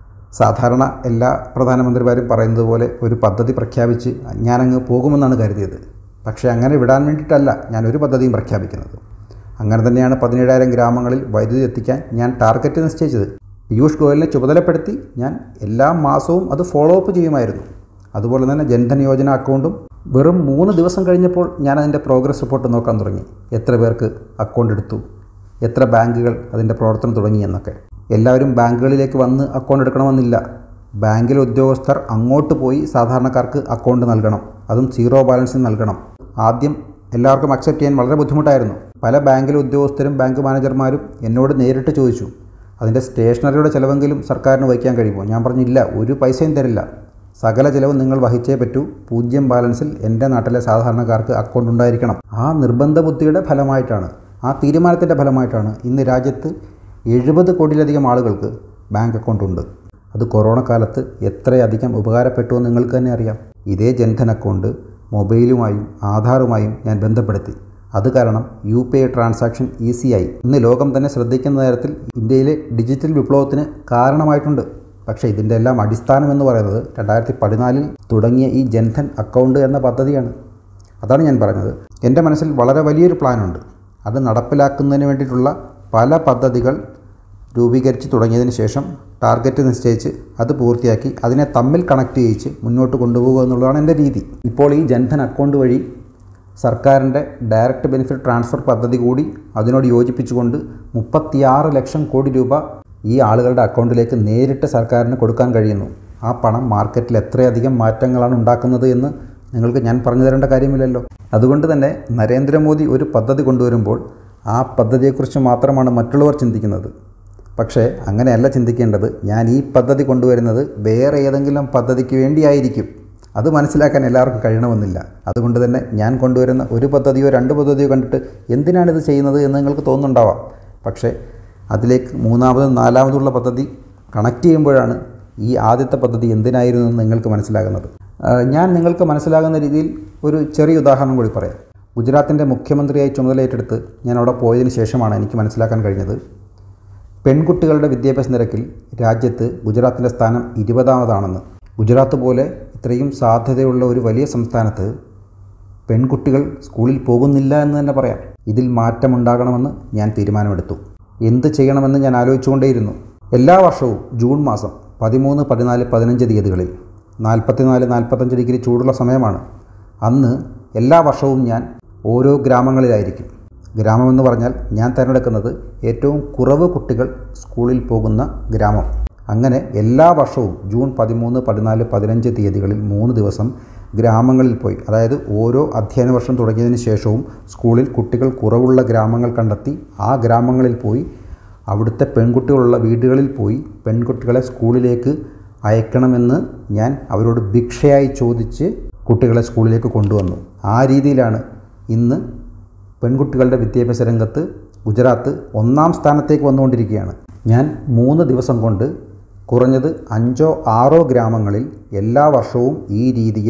സാധാരണ എല്ലാ പ്രധാനമന്ത്രിമാരും പറയുന്നത് പോലെ ഒരു പദ്ധതി പ്രഖ്യാപിച്ച് ഞാനങ്ങ് പോകുമെന്നാണ് കരുതിയത് പക്ഷേ അങ്ങനെ വിടാൻ വേണ്ടിയിട്ടല്ല ഞാൻ ഒരു പദ്ധതിയും പ്രഖ്യാപിക്കുന്നത് അങ്ങനെ തന്നെയാണ് പതിനേഴായിരം ഗ്രാമങ്ങളിൽ വൈദ്യുതി എത്തിക്കാൻ ഞാൻ ടാർഗറ്റ് നിശ്ചയിച്ചത് പീയൂഷ് ഗോയലിനെ ചുമതലപ്പെടുത്തി ഞാൻ എല്ലാ മാസവും അത് ഫോളോ അപ്പ് ചെയ്യുമായിരുന്നു അതുപോലെ തന്നെ ജൻധൻ യോജന അക്കൗണ്ടും വെറും മൂന്ന് ദിവസം കഴിഞ്ഞപ്പോൾ ഞാൻ അതിൻ്റെ പ്രോഗ്രസ് റിപ്പോർട്ട് നോക്കാൻ തുടങ്ങി എത്ര പേർക്ക് അക്കൗണ്ട് എടുത്തു എത്ര ബാങ്കുകൾ അതിൻ്റെ പ്രവർത്തനം തുടങ്ങി എന്നൊക്കെ എല്ലാവരും ബാങ്കുകളിലേക്ക് വന്ന് അക്കൗണ്ട് എടുക്കണമെന്നില്ല ബാങ്കിലെ ഉദ്യോഗസ്ഥർ അങ്ങോട്ട് പോയി സാധാരണക്കാർക്ക് അക്കൗണ്ട് നൽകണം അതും സീറോ ബാലൻസിൽ നൽകണം ആദ്യം എല്ലാവർക്കും അക്സെപ്റ്റ് ചെയ്യാൻ വളരെ ബുദ്ധിമുട്ടായിരുന്നു പല ബാങ്കിലെ ഉദ്യോഗസ്ഥരും ബാങ്ക് മാനേജർമാരും എന്നോട് നേരിട്ട് ചോദിച്ചു അതിൻ്റെ സ്റ്റേഷനറിയുടെ ചിലവെങ്കിലും സർക്കാരിന് വഹിക്കാൻ കഴിയുമോ ഞാൻ പറഞ്ഞില്ല ഒരു പൈസയും തരില്ല സകല ചിലവ് നിങ്ങൾ വഹിച്ചേ പറ്റൂ പൂജ്യം ബാലൻസിൽ എൻ്റെ നാട്ടിലെ സാധാരണക്കാർക്ക് അക്കൗണ്ട് ഉണ്ടായിരിക്കണം ആ നിർബന്ധ ബുദ്ധിയുടെ ഫലമായിട്ടാണ് ആ തീരുമാനത്തിൻ്റെ ഫലമായിട്ടാണ് ഇന്ന് രാജ്യത്ത് എഴുപത് കോടിയിലധികം ആളുകൾക്ക് ബാങ്ക് അക്കൗണ്ട് ഉണ്ട് അത് കൊറോണ കാലത്ത് എത്രയധികം ഉപകാരപ്പെട്ടു എന്ന് നിങ്ങൾക്ക് തന്നെ അറിയാം ഇതേ ജൻധൻ അക്കൗണ്ട് മൊബൈലുമായും ആധാറുമായും ഞാൻ ബന്ധപ്പെടുത്തി അത് കാരണം യു പി ഐ ട്രാൻസാക്ഷൻ ഈസിയായി ഇന്ന് ലോകം തന്നെ ശ്രദ്ധിക്കുന്ന തരത്തിൽ ഇന്ത്യയിലെ ഡിജിറ്റൽ വിപ്ലവത്തിന് കാരണമായിട്ടുണ്ട് പക്ഷേ ഇതിൻ്റെ എല്ലാം അടിസ്ഥാനം എന്ന് പറയുന്നത് രണ്ടായിരത്തി പതിനാലിൽ തുടങ്ങിയ ഈ ജൻധൻ അക്കൗണ്ട് എന്ന പദ്ധതിയാണ് അതാണ് ഞാൻ പറഞ്ഞത് എൻ്റെ മനസ്സിൽ വളരെ വലിയൊരു പ്ലാനുണ്ട് അത് നടപ്പിലാക്കുന്നതിന് വേണ്ടിയിട്ടുള്ള പല പദ്ധതികൾ രൂപീകരിച്ച് തുടങ്ങിയതിന് ശേഷം ടാർഗറ്റ് നിശ്ചയിച്ച് അത് പൂർത്തിയാക്കി അതിനെ തമ്മിൽ കണക്ട് ചെയ്യിച്ച് മുന്നോട്ട് കൊണ്ടുപോകുക എന്നുള്ളതാണ് എൻ്റെ രീതി ഇപ്പോൾ ഈ ജൻധൻ അക്കൗണ്ട് വഴി സർക്കാരിൻ്റെ ഡയറക്റ്റ് ബെനിഫിറ്റ് ട്രാൻസ്ഫർ പദ്ധതി കൂടി അതിനോട് യോജിപ്പിച്ചുകൊണ്ട് മുപ്പത്തിയാറ് ലക്ഷം കോടി രൂപ ഈ ആളുകളുടെ അക്കൗണ്ടിലേക്ക് നേരിട്ട് സർക്കാരിന് കൊടുക്കാൻ കഴിയുന്നു ആ പണം മാർക്കറ്റിൽ എത്രയധികം മാറ്റങ്ങളാണ് ഉണ്ടാക്കുന്നത് എന്ന് നിങ്ങൾക്ക് ഞാൻ പറഞ്ഞു തരേണ്ട കാര്യമില്ലല്ലോ അതുകൊണ്ട് തന്നെ നരേന്ദ്രമോദി ഒരു പദ്ധതി കൊണ്ടുവരുമ്പോൾ ആ പദ്ധതിയെക്കുറിച്ച് മാത്രമാണ് മറ്റുള്ളവർ ചിന്തിക്കുന്നത് പക്ഷേ അങ്ങനെയല്ല ചിന്തിക്കേണ്ടത് ഞാൻ ഈ പദ്ധതി കൊണ്ടുവരുന്നത് വേറെ ഏതെങ്കിലും പദ്ധതിക്ക് വേണ്ടിയായിരിക്കും അത് മനസ്സിലാക്കാൻ എല്ലാവർക്കും കഴിയണമെന്നില്ല അതുകൊണ്ട് തന്നെ ഞാൻ കൊണ്ടുവരുന്ന ഒരു പദ്ധതിയോ രണ്ട് പദ്ധതിയോ കണ്ടിട്ട് എന്തിനാണിത് ചെയ്യുന്നത് എന്ന് നിങ്ങൾക്ക് തോന്നുന്നുണ്ടാവാം പക്ഷേ അതിലേക്ക് മൂന്നാമതും നാലാമതുള്ള പദ്ധതി കണക്ട് ചെയ്യുമ്പോഴാണ് ഈ ആദ്യത്തെ പദ്ധതി എന്തിനായിരുന്നു എന്ന് നിങ്ങൾക്ക് മനസ്സിലാകുന്നത് ആ, ഞാൻ നിങ്ങൾക്ക് മനസ്സിലാകുന്ന രീതിയിൽ ഒരു ചെറിയ ഉദാഹരണം കൂടി പറയാം ഗുജറാത്തിൻ്റെ മുഖ്യമന്ത്രിയായി ചുമതലയേറ്റെടുത്ത് ഞാൻ അവിടെ പോയതിന് ശേഷമാണ് എനിക്ക് മനസ്സിലാക്കാൻ കഴിഞ്ഞത് പെൺകുട്ടികളുടെ വിദ്യാഭ്യാസ നിരക്കിൽ രാജ്യത്ത് ഗുജറാത്തിൻ്റെ സ്ഥാനം ഇരുപതാമതാണെന്ന് ഗുജറാത്ത് പോലെ ഇത്രയും സാധ്യതയുള്ള ഒരു വലിയ സംസ്ഥാനത്ത് പെൺകുട്ടികൾ സ്കൂളിൽ പോകുന്നില്ല എന്ന് തന്നെ പറയാം ഇതിൽ മാറ്റമുണ്ടാകണമെന്ന് ഞാൻ തീരുമാനമെടുത്തു എന്ത് ചെയ്യണമെന്ന് ഞാൻ ആലോചിച്ചുകൊണ്ടേയിരുന്നു എല്ലാ വർഷവും ജൂൺ മാസം പതിമൂന്ന് പതിനാല് പതിനഞ്ച് തീയതികളിൽ നാൽപ്പത്തിനാല് നാൽപ്പത്തഞ്ച് ഡിഗ്രി ചൂടുള്ള സമയമാണ് അന്ന് എല്ലാ വർഷവും ഞാൻ ഓരോ ഗ്രാമങ്ങളിലായിരിക്കും ഗ്രാമമെന്ന് പറഞ്ഞാൽ ഞാൻ തിരഞ്ഞെടുക്കുന്നത് ഏറ്റവും കുറവ് കുട്ടികൾ സ്കൂളിൽ പോകുന്ന ഗ്രാമം അങ്ങനെ എല്ലാ വർഷവും ജൂൺ പതിമൂന്ന് പതിനാല് പതിനഞ്ച് തീയതികളിൽ മൂന്ന് ദിവസം ഗ്രാമങ്ങളിൽ പോയി അതായത് ഓരോ അധ്യയന വർഷം തുടങ്ങിയതിന് ശേഷവും സ്കൂളിൽ കുട്ടികൾ കുറവുള്ള ഗ്രാമങ്ങൾ കണ്ടെത്തി ആ ഗ്രാമങ്ങളിൽ പോയി അവിടുത്തെ പെൺകുട്ടികളുള്ള വീടുകളിൽ പോയി പെൺകുട്ടികളെ സ്കൂളിലേക്ക് അയക്കണമെന്ന് ഞാൻ അവരോട് ഭിക്ഷയായി ചോദിച്ച് കുട്ടികളെ സ്കൂളിലേക്ക് കൊണ്ടുവന്നു ആ രീതിയിലാണ് ഇന്ന് പെൺകുട്ടികളുടെ വിദ്യാഭ്യാസ രംഗത്ത് ഗുജറാത്ത് ഒന്നാം സ്ഥാനത്തേക്ക് വന്നുകൊണ്ടിരിക്കുകയാണ് ഞാൻ മൂന്ന് ദിവസം കൊണ്ട് കുറഞ്ഞത് അഞ്ചോ ആറോ ഗ്രാമങ്ങളിൽ എല്ലാ വർഷവും ഈ രീതിയിൽ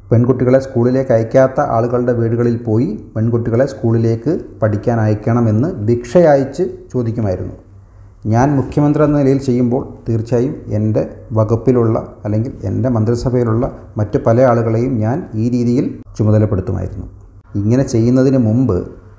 പെൺകുട്ടികളെ സ്കൂളിലേക്ക് അയക്കാത്ത ആളുകളുടെ വീടുകളിൽ പോയി പെൺകുട്ടികളെ സ്കൂളിലേക്ക് പഠിക്കാൻ അയക്കണമെന്ന് ഭിക്ഷ അയച്ച് ചോദിക്കുമായിരുന്നു ഞാൻ മുഖ്യമന്ത്രി എന്ന നിലയിൽ ചെയ്യുമ്പോൾ തീർച്ചയായും എൻ്റെ വകുപ്പിലുള്ള അല്ലെങ്കിൽ എൻ്റെ മന്ത്രിസഭയിലുള്ള മറ്റ് പല ആളുകളെയും ഞാൻ ഈ രീതിയിൽ ചുമതലപ്പെടുത്തുമായിരുന്നു ഇങ്ങനെ ചെയ്യുന്നതിന് മുമ്പ്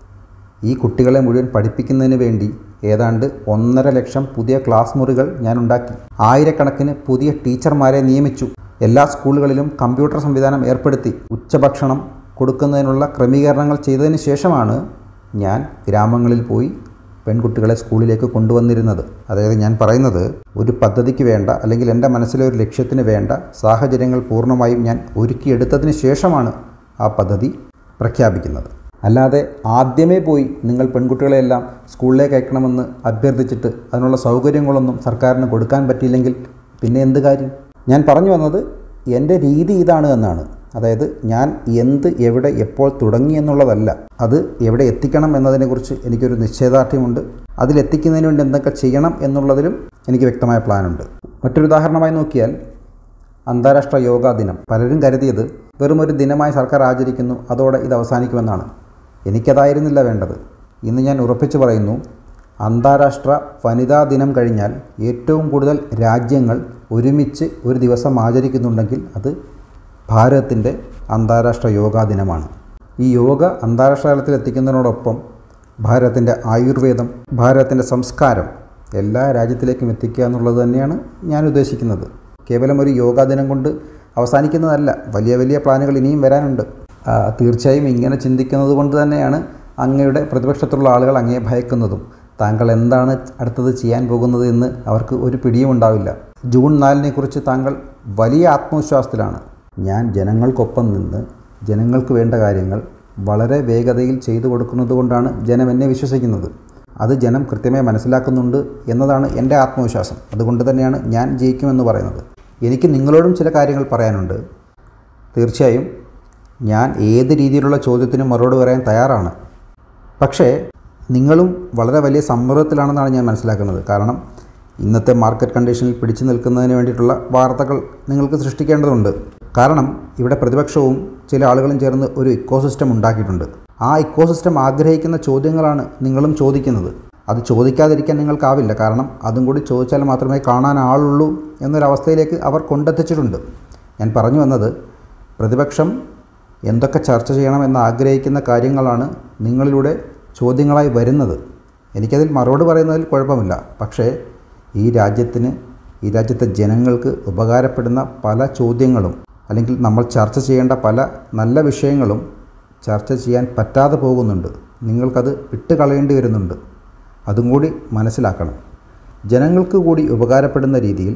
ഈ കുട്ടികളെ മുഴുവൻ പഠിപ്പിക്കുന്നതിന് വേണ്ടി ഏതാണ്ട് ഒന്നര ലക്ഷം പുതിയ ക്ലാസ് മുറികൾ ഞാൻ ഉണ്ടാക്കി ആയിരക്കണക്കിന് പുതിയ ടീച്ചർമാരെ നിയമിച്ചു എല്ലാ സ്കൂളുകളിലും കമ്പ്യൂട്ടർ സംവിധാനം ഏർപ്പെടുത്തി ഉച്ചഭക്ഷണം കൊടുക്കുന്നതിനുള്ള ക്രമീകരണങ്ങൾ ചെയ്തതിന് ശേഷമാണ് ഞാൻ ഗ്രാമങ്ങളിൽ പോയി പെൺകുട്ടികളെ സ്കൂളിലേക്ക് കൊണ്ടുവന്നിരുന്നത് അതായത് ഞാൻ പറയുന്നത് ഒരു പദ്ധതിക്ക് വേണ്ട അല്ലെങ്കിൽ എൻ്റെ മനസ്സിലെ ഒരു ലക്ഷ്യത്തിന് വേണ്ട സാഹചര്യങ്ങൾ പൂർണ്ണമായും ഞാൻ ഒരുക്കിയെടുത്തതിന് ശേഷമാണ് ആ പദ്ധതി പ്രഖ്യാപിക്കുന്നത് അല്ലാതെ ആദ്യമേ പോയി നിങ്ങൾ പെൺകുട്ടികളെയെല്ലാം സ്കൂളിലേക്ക് അയക്കണമെന്ന് അഭ്യർത്ഥിച്ചിട്ട് അതിനുള്ള സൗകര്യങ്ങളൊന്നും സർക്കാരിന് കൊടുക്കാൻ പറ്റിയില്ലെങ്കിൽ പിന്നെ എന്ത് കാര്യം ഞാൻ പറഞ്ഞു വന്നത് എൻ്റെ രീതി ഇതാണ് എന്നാണ് അതായത് ഞാൻ എന്ത് എവിടെ എപ്പോൾ തുടങ്ങി എന്നുള്ളതല്ല അത് എവിടെ എത്തിക്കണം എന്നതിനെക്കുറിച്ച് എനിക്കൊരു നിശ്ചയദാർഢ്യമുണ്ട് അതിലെത്തിക്കുന്നതിന് വേണ്ടി എന്തൊക്കെ ചെയ്യണം എന്നുള്ളതിലും എനിക്ക് വ്യക്തമായ പ്ലാനുണ്ട് മറ്റൊരു ഉദാഹരണമായി നോക്കിയാൽ അന്താരാഷ്ട്ര യോഗാ ദിനം പലരും കരുതിയത് വെറും ഒരു ദിനമായി സർക്കാർ ആചരിക്കുന്നു അതോടെ ഇത് അവസാനിക്കുമെന്നാണ് എനിക്കതായിരുന്നില്ല വേണ്ടത് ഇന്ന് ഞാൻ ഉറപ്പിച്ചു പറയുന്നു അന്താരാഷ്ട്ര വനിതാ ദിനം കഴിഞ്ഞാൽ ഏറ്റവും കൂടുതൽ രാജ്യങ്ങൾ ഒരുമിച്ച് ഒരു ദിവസം ആചരിക്കുന്നുണ്ടെങ്കിൽ അത് ഭാരതത്തിൻ്റെ അന്താരാഷ്ട്ര യോഗാ ദിനമാണ് ഈ യോഗ അന്താരാഷ്ട്ര തലത്തിൽ എത്തിക്കുന്നതിനോടൊപ്പം ഭാരതത്തിൻ്റെ ആയുർവേദം ഭാരതത്തിൻ്റെ സംസ്കാരം എല്ലാ രാജ്യത്തിലേക്കും എത്തിക്കുക എന്നുള്ളത് തന്നെയാണ് ഞാൻ ഉദ്ദേശിക്കുന്നത് കേവലം ഒരു യോഗാ ദിനം കൊണ്ട് അവസാനിക്കുന്നതല്ല വലിയ വലിയ പ്ലാനുകൾ ഇനിയും വരാനുണ്ട് ആ, തീർച്ചയായും ഇങ്ങനെ ചിന്തിക്കുന്നത് കൊണ്ട് തന്നെയാണ് അങ്ങയുടെ പ്രതിപക്ഷത്തുള്ള ആളുകൾ അങ്ങയെ ഭയക്കുന്നതും താങ്കൾ എന്താണ് അടുത്തത് ചെയ്യാൻ പോകുന്നത് എന്ന് അവർക്ക് ഒരു പിടിയും ഉണ്ടാവില്ല ജൂൺ നാലിനെ കുറിച്ച് താങ്കൾ വലിയ ആത്മവിശ്വാസത്തിലാണ് ഞാൻ ജനങ്ങൾക്കൊപ്പം നിന്ന് ജനങ്ങൾക്ക് വേണ്ട കാര്യങ്ങൾ വളരെ വേഗതയിൽ ചെയ്തു കൊടുക്കുന്നത് കൊണ്ടാണ് ജനം എന്നെ വിശ്വസിക്കുന്നത് അത് ജനം കൃത്യമായി മനസ്സിലാക്കുന്നുണ്ട് എന്നതാണ് എൻ്റെ ആത്മവിശ്വാസം അതുകൊണ്ട് തന്നെയാണ് ഞാൻ ജയിക്കുമെന്ന് പറയുന്നത് എനിക്ക് നിങ്ങളോടും ചില കാര്യങ്ങൾ പറയാനുണ്ട് തീർച്ചയായും ഞാൻ ഏത് രീതിയിലുള്ള ചോദ്യത്തിനും മറുപടി പറയാൻ തയ്യാറാണ് പക്ഷേ നിങ്ങളും വളരെ വലിയ സമ്മർദ്ദത്തിലാണെന്നാണ് ഞാൻ മനസ്സിലാക്കുന്നത് കാരണം ഇന്നത്തെ മാർക്കറ്റ് കണ്ടീഷനിൽ പിടിച്ചു നിൽക്കുന്നതിന് വേണ്ടിയിട്ടുള്ള വാർത്തകൾ നിങ്ങൾക്ക് സൃഷ്ടിക്കേണ്ടതുണ്ട് കാരണം ഇവിടെ പ്രതിപക്ഷവും ചില ആളുകളും ചേർന്ന് ഒരു ഇക്കോസിസ്റ്റം ഉണ്ടാക്കിയിട്ടുണ്ട് ആ ഇക്കോസിസ്റ്റം ആഗ്രഹിക്കുന്ന ചോദ്യങ്ങളാണ് നിങ്ങളും ചോദിക്കുന്നത് അത് ചോദിക്കാതിരിക്കാൻ നിങ്ങൾക്കാവില്ല കാരണം അതും കൂടി ചോദിച്ചാൽ മാത്രമേ കാണാൻ ആളുള്ളൂ എന്നൊരവസ്ഥയിലേക്ക് അവർ കൊണ്ടെത്തിച്ചിട്ടുണ്ട് ഞാൻ പറഞ്ഞു വന്നത് പ്രതിപക്ഷം എന്തൊക്കെ ചർച്ച ചെയ്യണമെന്ന് ആഗ്രഹിക്കുന്ന കാര്യങ്ങളാണ് നിങ്ങളിലൂടെ ചോദ്യങ്ങളായി വരുന്നത് എനിക്കതിൽ മറുപടി പറയുന്നതിൽ കുഴപ്പമില്ല പക്ഷേ ഈ രാജ്യത്തിന് ഈ രാജ്യത്തെ ജനങ്ങൾക്ക് ഉപകാരപ്പെടുന്ന പല ചോദ്യങ്ങളും അല്ലെങ്കിൽ നമ്മൾ ചർച്ച ചെയ്യേണ്ട പല നല്ല വിഷയങ്ങളും ചർച്ച ചെയ്യാൻ പറ്റാതെ പോകുന്നുണ്ട് നിങ്ങൾക്കത് വിട്ട് കളയേണ്ടി വരുന്നുണ്ട് അതും കൂടി മനസ്സിലാക്കണം ജനങ്ങൾക്ക് കൂടി ഉപകാരപ്പെടുന്ന രീതിയിൽ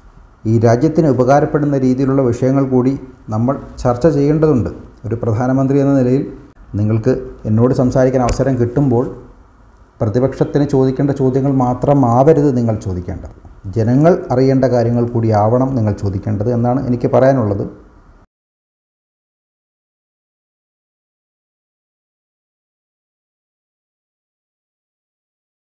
ഈ രാജ്യത്തിന് ഉപകാരപ്പെടുന്ന രീതിയിലുള്ള വിഷയങ്ങൾ കൂടി നമ്മൾ ചർച്ച ചെയ്യേണ്ടതുണ്ട് ഒരു പ്രധാനമന്ത്രി എന്ന നിലയിൽ നിങ്ങൾക്ക് എന്നോട് സംസാരിക്കാൻ അവസരം കിട്ടുമ്പോൾ പ്രതിപക്ഷത്തിന് ചോദിക്കേണ്ട ചോദ്യങ്ങൾ മാത്രമാവരുത് നിങ്ങൾ ചോദിക്കേണ്ടത് ജനങ്ങൾ അറിയേണ്ട കാര്യങ്ങൾ കൂടി ആവണം നിങ്ങൾ ചോദിക്കേണ്ടത് എന്നാണ് എനിക്ക് പറയാനുള്ളത്